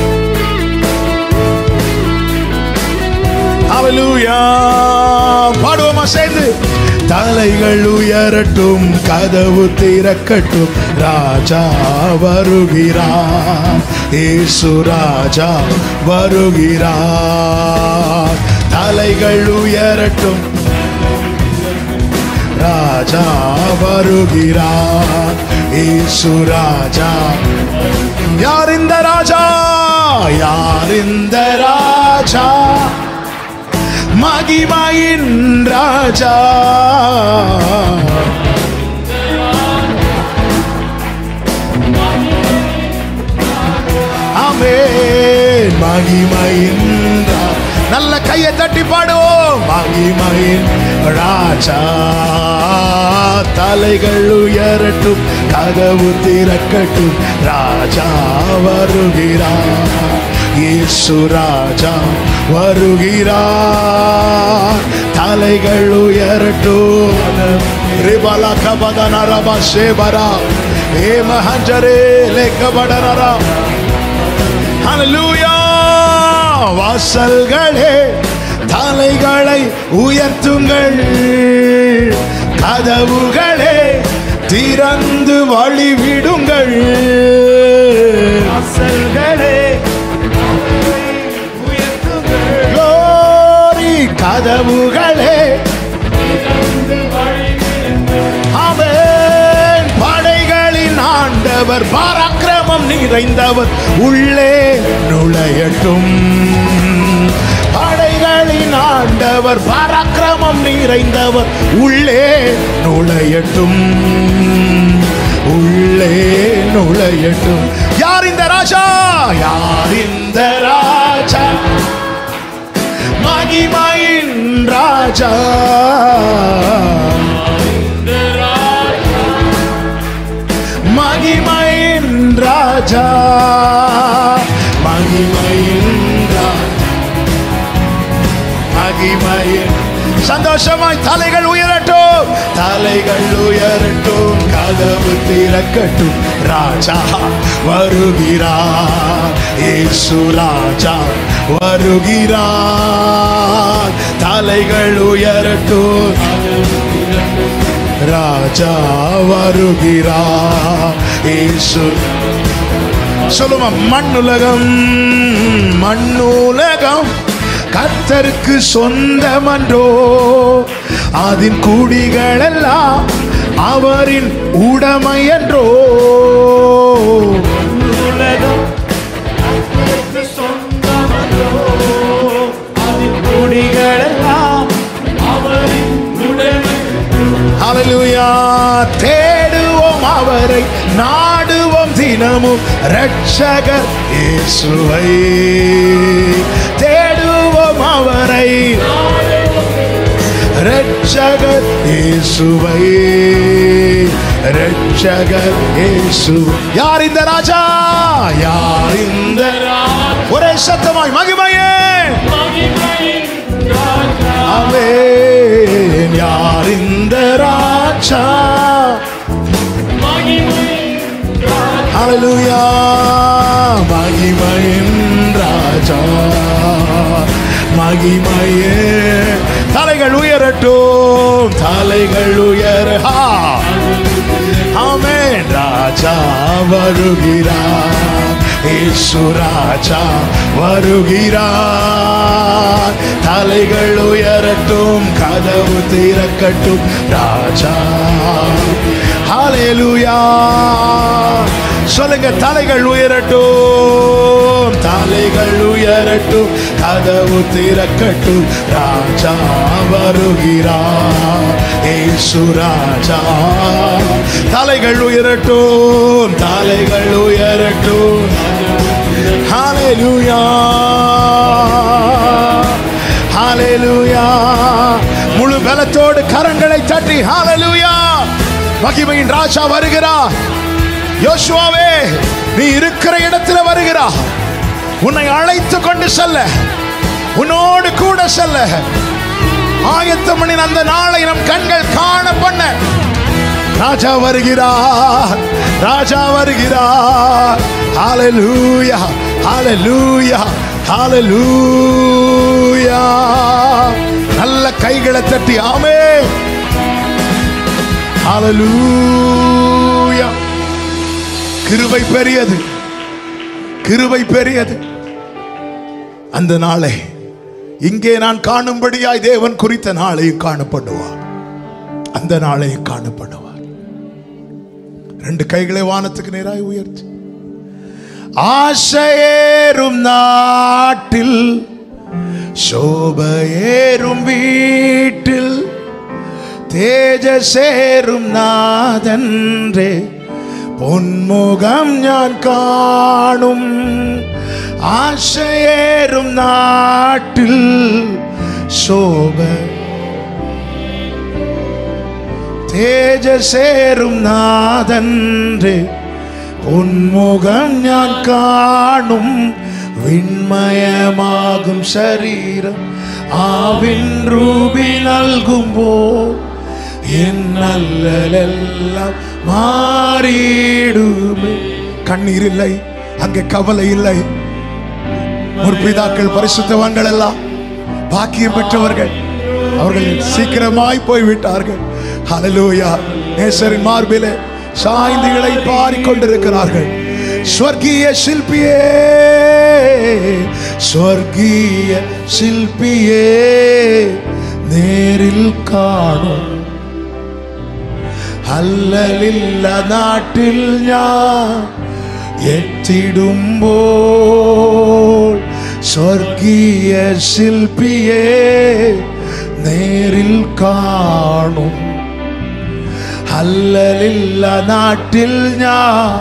A: ஹalleluya பாடுவோமா சேர்ந்து தலைகள் உயரட்டும் கதவு திறக்கட்டும் ராஜா வருகிறார் இயேசு ராஜா வருகிறார் தலைகள் உயரட்டும் ராஜா வருகிறார் இயேசு ராஜா யார் இந்த ராஜா யார் இந்த ராஜா மகிமையின் ராஜா ஆமென் மகிமையின் ரா- நல்ல கையை தட்டி பாடுவோம் மகிமையின் ராஜா தலைகள் உயரட்டும் கதவு திறக்கட்டும் ராஜா வருகிறார் இயேசு ராஜா வருகிறார் தலைகள் உயரட்டும் ரிபலா கபதன ரப சேபரா ஏ மஹஞ்சரே லேக்கபடனரா ஹalleluya வாசல்களே தலைகளை உயர்த்துங்கள் கதவுகளே திறந்து வழிவிடுங்கள்
C: வாசல்களே உயர்த்துங்கள்
A: Glory, கதவுகளே ஆமென் படைகளின் ஆண்டவர் பராக்கிரமம் நிறைந்தவர் உள்ளே நுழையட்டும் படைகளின் ஆண்டவர் பராக்கிரமம் நிறைந்தவர் உள்ளே நுழையட்டும் உள்ளே நுழையட்டும் யார் இந்த ராஜா யார் இந்த ராஜா மகிமையின் ராஜா மகிமையின் ராஜா மகிமையின் ராஜா மகிமையின் சந்தோஷமாய் தலைகள் உயரட்டும் தலைகள் உயரட்டும் கதவு திறக்கட்டும் ராஜா வருகிறார் இயேசு ராஜா வருகிறார் தலைகள் உயரட்டும் ராஜா வருகிறார் இயேசு சொல்லுமா மண்ணுலகம் மண்ணுலகம் கர்த்தருக்கு சொந்தமன்றோ அதன் குடிகள் எல்லாம் அவரின் உடைமை என்றோ
C: உலகம் அவருக்கு சொந்தமன்றோ அதின் குடிகளெல்லாம் அவரின் உடைமை
A: ஹalleluya தேடுவோம் அவரை நாடுவோம் தினமும் ரட்சகர் இயேசுவை தேடுவோம் அவரை ரட்சகர் இயேசுவை ரட்சகர் இயேசு யார் இந்த ராஜா யார் இந்த ஒரே சத்தமாய் மகிமையே ஆமென் யார் இந்த ராஜா ஹalleluya மகிமையின் ராஜா மகிமையே தலைகள் உயரட்டும் தலைகள் உயர ஹா. ஆமென் ராஜா வருகிறார் இயேசு ராஜா வருகிறார் தலைகள் உயரட்டும் கதவு திறக்கட்டும் ராஜா ஹalleluya சொல்லுங்க தலைகள் உயரட்டும் தலைகள் உயரட்டும் கதவு திறக்கட்டும் ராஜா வருகிறார் ஏசு ராஜா தலைகள் உயரட்டும் தலைகள் உயரட்டும் ஹalleluya ஹalleluya முழு பலத்தோடு கரங்களை தட்டி ஹalleluya மகிமையின் ராஜா வருகிறார் யோசுவாவே நீ இருக்கிற இடத்துல வருகிறார் உன்னை அழைத்து கொண்டு செல்ல உன்னோடு கூட செல்ல ஆயத்தம் பண்ணின அந்த நாளை நம் கண்கள் காண பண்ண ராஜா வருகிறார் ராஜா வருகிறார் ஹalleluya ஹalleluya ஹalleluya நல்ல கைகளை தட்டி ஆமே ஹalleluya கிருபை பெரியது கிருபை பெரியது அந்த நாளை இங்கே நான் காணும்படியாய் தேவன் குறித்த நாளையும் காணப்படுவார் அந்த நாளையும் காணப்படுவார் ரெண்டு கைகளை வானத்துக்கு நேராய் உயர்த்தி ஆசையேறும் நாட்டில் சோபையேறும் வீட்டில் തേജസേറും നാഥന്റെ പൊന്മുഖം ഞാൻ കാണും ആശയേറും നാട്ടിൽ ശോഭ തേജസേറും നാഥന്റെ പൊന്മുഖം ഞാൻ കാണും വിൺമയമാകും ശരീരം ആവിൻ രൂപി നൽകുമ്പോൾ എന്നല്ലെല്ലാം മാറിയിടുമേ കണ്ണീരിல்லை அங்கே கவலை இல்லை முற்பிதாக்கள் பரிசுத்தவான்கள் எல்லாம் பாக்கியம் பெற்றவர்கள் அவர்கள் சீக்கிரமாய் போய்விட்டார்கள் ஹalleluya நேசரின் மார்பிலே சாய்ந்து இலை பாரிக் கொண்டிருக்கிறார்கள் ஸ்வர்கீய சில்பியே ஸ்வர்கீய சில்பியே നേരിൽ കാണും അല്ലലില്ല നാട്ടിൽ ഞാൻ എത്തിടുമ്പോൾ സ്വർഗീയ ശില്പിയെ നേരിൽ കാണും അല്ലലില്ല നാട്ടിൽ ഞാൻ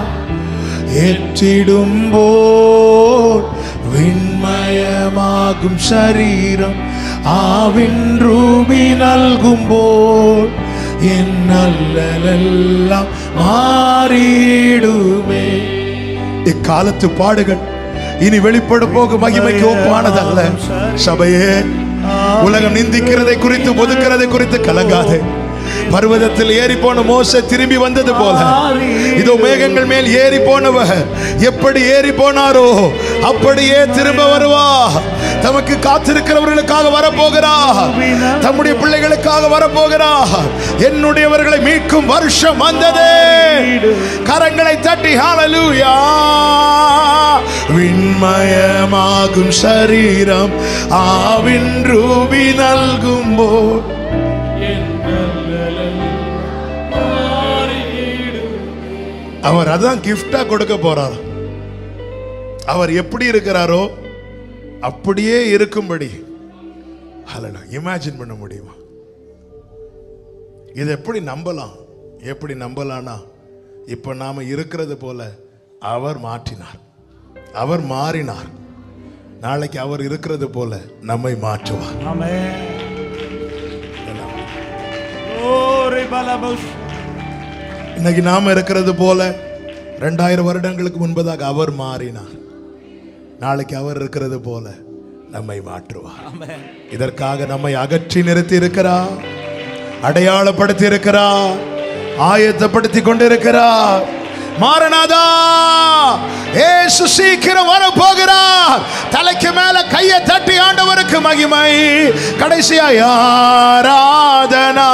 A: എത്തിടുമ്പോൾ വിൺമയമാകും ശരീരം ആവിൻ രൂപി നൽകുമ്പോൾ എന്നല്ലെല്ലാം മാറിയിടുമേ இக்காலத்து பாடுகள் இனி வெளிப்பட போகும் மகிமைக்கு ஒப்பானதல்ல சபையே உலகம் நிந்திக்கிறதை குறித்து ஒதுக்கிறதை குறித்து கலங்காதே பர்வதத்தில் ஏறி போன மோச திரும்பி வந்தது போல இதோ மேகங்கள் மேல் ஏறி போனவர் எப்படி ஏறி போனாரோ அப்படியே திரும்ப வருவா தமக்கு காத்திருக்கிறவர்களுக்காக வரப்போகிறா தம்முடைய பிள்ளைகளுக்காக வரப்போகிறா என்னுடையவர்களை மீட்கும் வருஷம் வந்ததே கரங்களை தட்டி ஹalleluya விண்மயமாகும் சரீரம் ஆவின் ரூபி നൽകുമ്പോൾ அவர் அதான் கிஃப்டா கொடுக்க போறார் அவர் எப்படி இருக்கிறாரோ அப்படியே இருக்கும்படி இமேஜின் பண்ண முடியுமா இதை எப்படி நம்பலாம் எப்படி நம்பலாம்னா இப்ப நாம இருக்கிறது போல அவர் மாற்றினார் அவர் மாறினார் நாளைக்கு அவர் இருக்கிறது போல நம்மை மாற்றுவார்
C: Amen. Glory balabus.
A: இன்னைக்கு நாம இருக்கிறது போல ரெண்டாயிரம் வருடங்களுக்கு முன்பதாக அவர் மாறினார் நாளைக்கு அவர் இருக்கிறது போல நம்மை மாற்றுவார்
C: Amen.
A: இதற்காக நம்மை அகற்றி நிறுத்தி இருக்கிறார் அடையாளப்படுத்தி இருக்கிறார் ஆயத்தப்படுத்தி கொண்டிருக்கிறார் மாறனாதா ஏசு சீக்கிரம் வர போகிறார் தலைக்கு மேல கையை தட்டி ஆண்டவருக்கு மகிமை கடைசியா ஆராதனா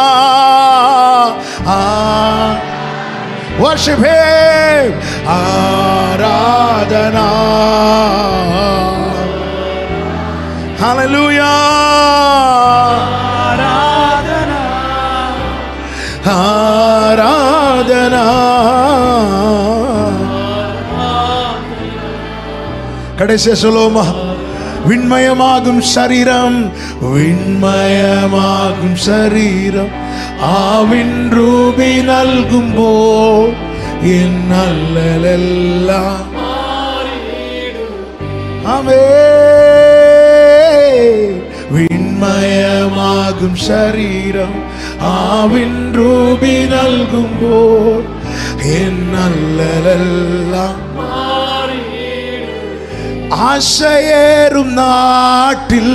A: ஆ worship him Aradhana hallelujah
C: Aradhana
A: Aradhana கடைசியா சொல்லுவோமா விண்மயமாகும் சரீரம் விண்மயமாகும் சரீரம் ஆவின் ரூபி നൽകും போல் என் அல்லலெல்லாம் ஆமே விண்மயமாகும் சரீரம் ஆவின் ரூபி നൽകും போல் என் அல்லலெல்லாம் ஆசையேறும் நாட்டில்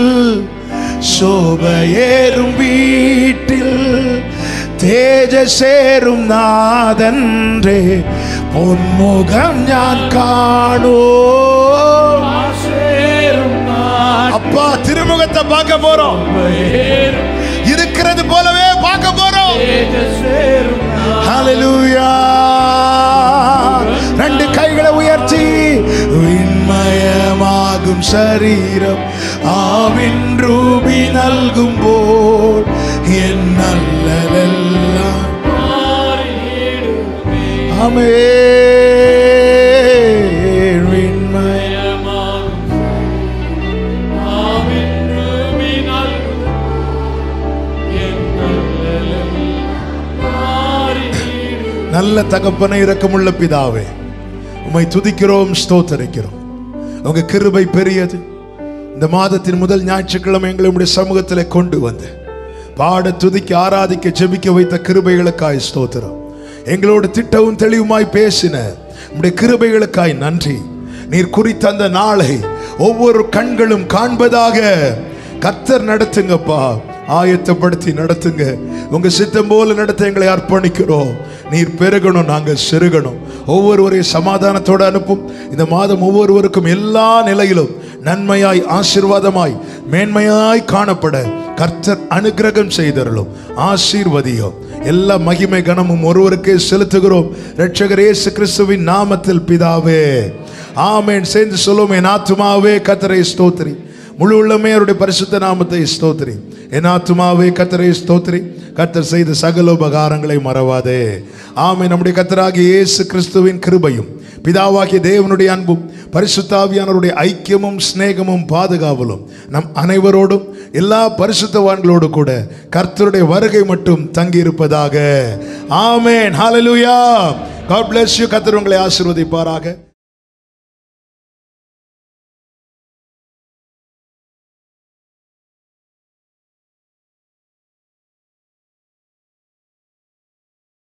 A: ശോഭയേറും വീട്ടിൽ തേജസേറും നാഥന്റെ പൊന്മുഖം ഞാൻ കാണൂ
C: சேரும் நாட்கள்
A: அப்பா திருமுகத்தை பார்க்க போறோம் இருக்கிறது போலவே பார்க்க போறோம்
C: சேரும்
A: ஹalleluya ரெண்டு கைகளை உயர்த்தி விண்மயமாகும் சரீரம் ஆவின் ரூபி നൽകും போல் என் நல்லலெல்லாம் ஆமே விண்மய நல்ல தகப்பனை இரக்கமுள்ள பிதாவே உம்மை துதிக்கிறோம் ஸ்தோத்தரிக்கிறோம் உங்க கிருபை பெரியது இந்த மாதத்தின் முதல் ஞாயிற்றுக்கிழமை எங்களை உம்முடைய சமூகத்தில் கொண்டு வந்து பாட துதிக்க ஆராதிக்க ஜெபிக்க வைத்த கிருபைகளுக்காய் ஸ்தோத்திரம் எங்களோடு திட்டவும் தெளிவுமாய் பேசின உம்முடைய கிருபைகளுக்காய் நன்றி நீர் குறித்த அந்த நாளை ஒவ்வொரு கண்களும் காண்பதாக கர்த்தர் நடத்துங்கப்பா ஆயத்தப்படுத்தி நடத்துங்க உங்க சித்தம் போல நடத்த எங்களை அர்ப்பணிக்கிறோம் நீர் பெருகணும் நாங்க சிறுகணும் ஒவ்வொருவரையும் சமாதானத்தோடு அனுப்பும் இந்த மாதம் ஒவ்வொருவருக்கும் எல்லா நிலையிலும் நன்மையாய் ஆசீர்வாதமாய் மேன்மையாய் காணப்பட கர்த்தர் அனுக்கிரகம் செய்தருளும் ஆசீர்வதியும் எல்லா மகிமை கனமும் ஒருவருக்கே செலுத்துகிறோம் இரட்சகர் இயேசு கிறிஸ்துவின் நாமத்தில் பிதாவே ஆமென் சேர்ந்து சொல்லுவோம் என் ஆத்துமாவே கத்தரை ஸ்தோத்திரி முழு உள்ளமே அவருடைய பரிசுத்த நாமத்தை ஸ்தோத்திரி என் ஆத்துமாவே கத்தரை ஸ்தோத்திரி கத்தர் செய்த சகல உபகாரங்களை மறவாதே ஆமென் நம்முடைய கத்தராகிய இயேசு கிறிஸ்துவின் கிருபையும் பிதாவாகிய தேவனுடைய அன்பும் பரிசுத்தாவியானவருடைய ஐக்கியமும் சிநேகமும் பாதுகாவலும் நம் அனைவரோடும் எல்லா பரிசுத்தவான்களோடு கூட கர்த்தருடைய வருகை மட்டும் தங்கி இருப்பதாக ஆமென் ஹalleluya God bless you கர்த்தர் உங்களை ஆசீர்வதிப்பாராக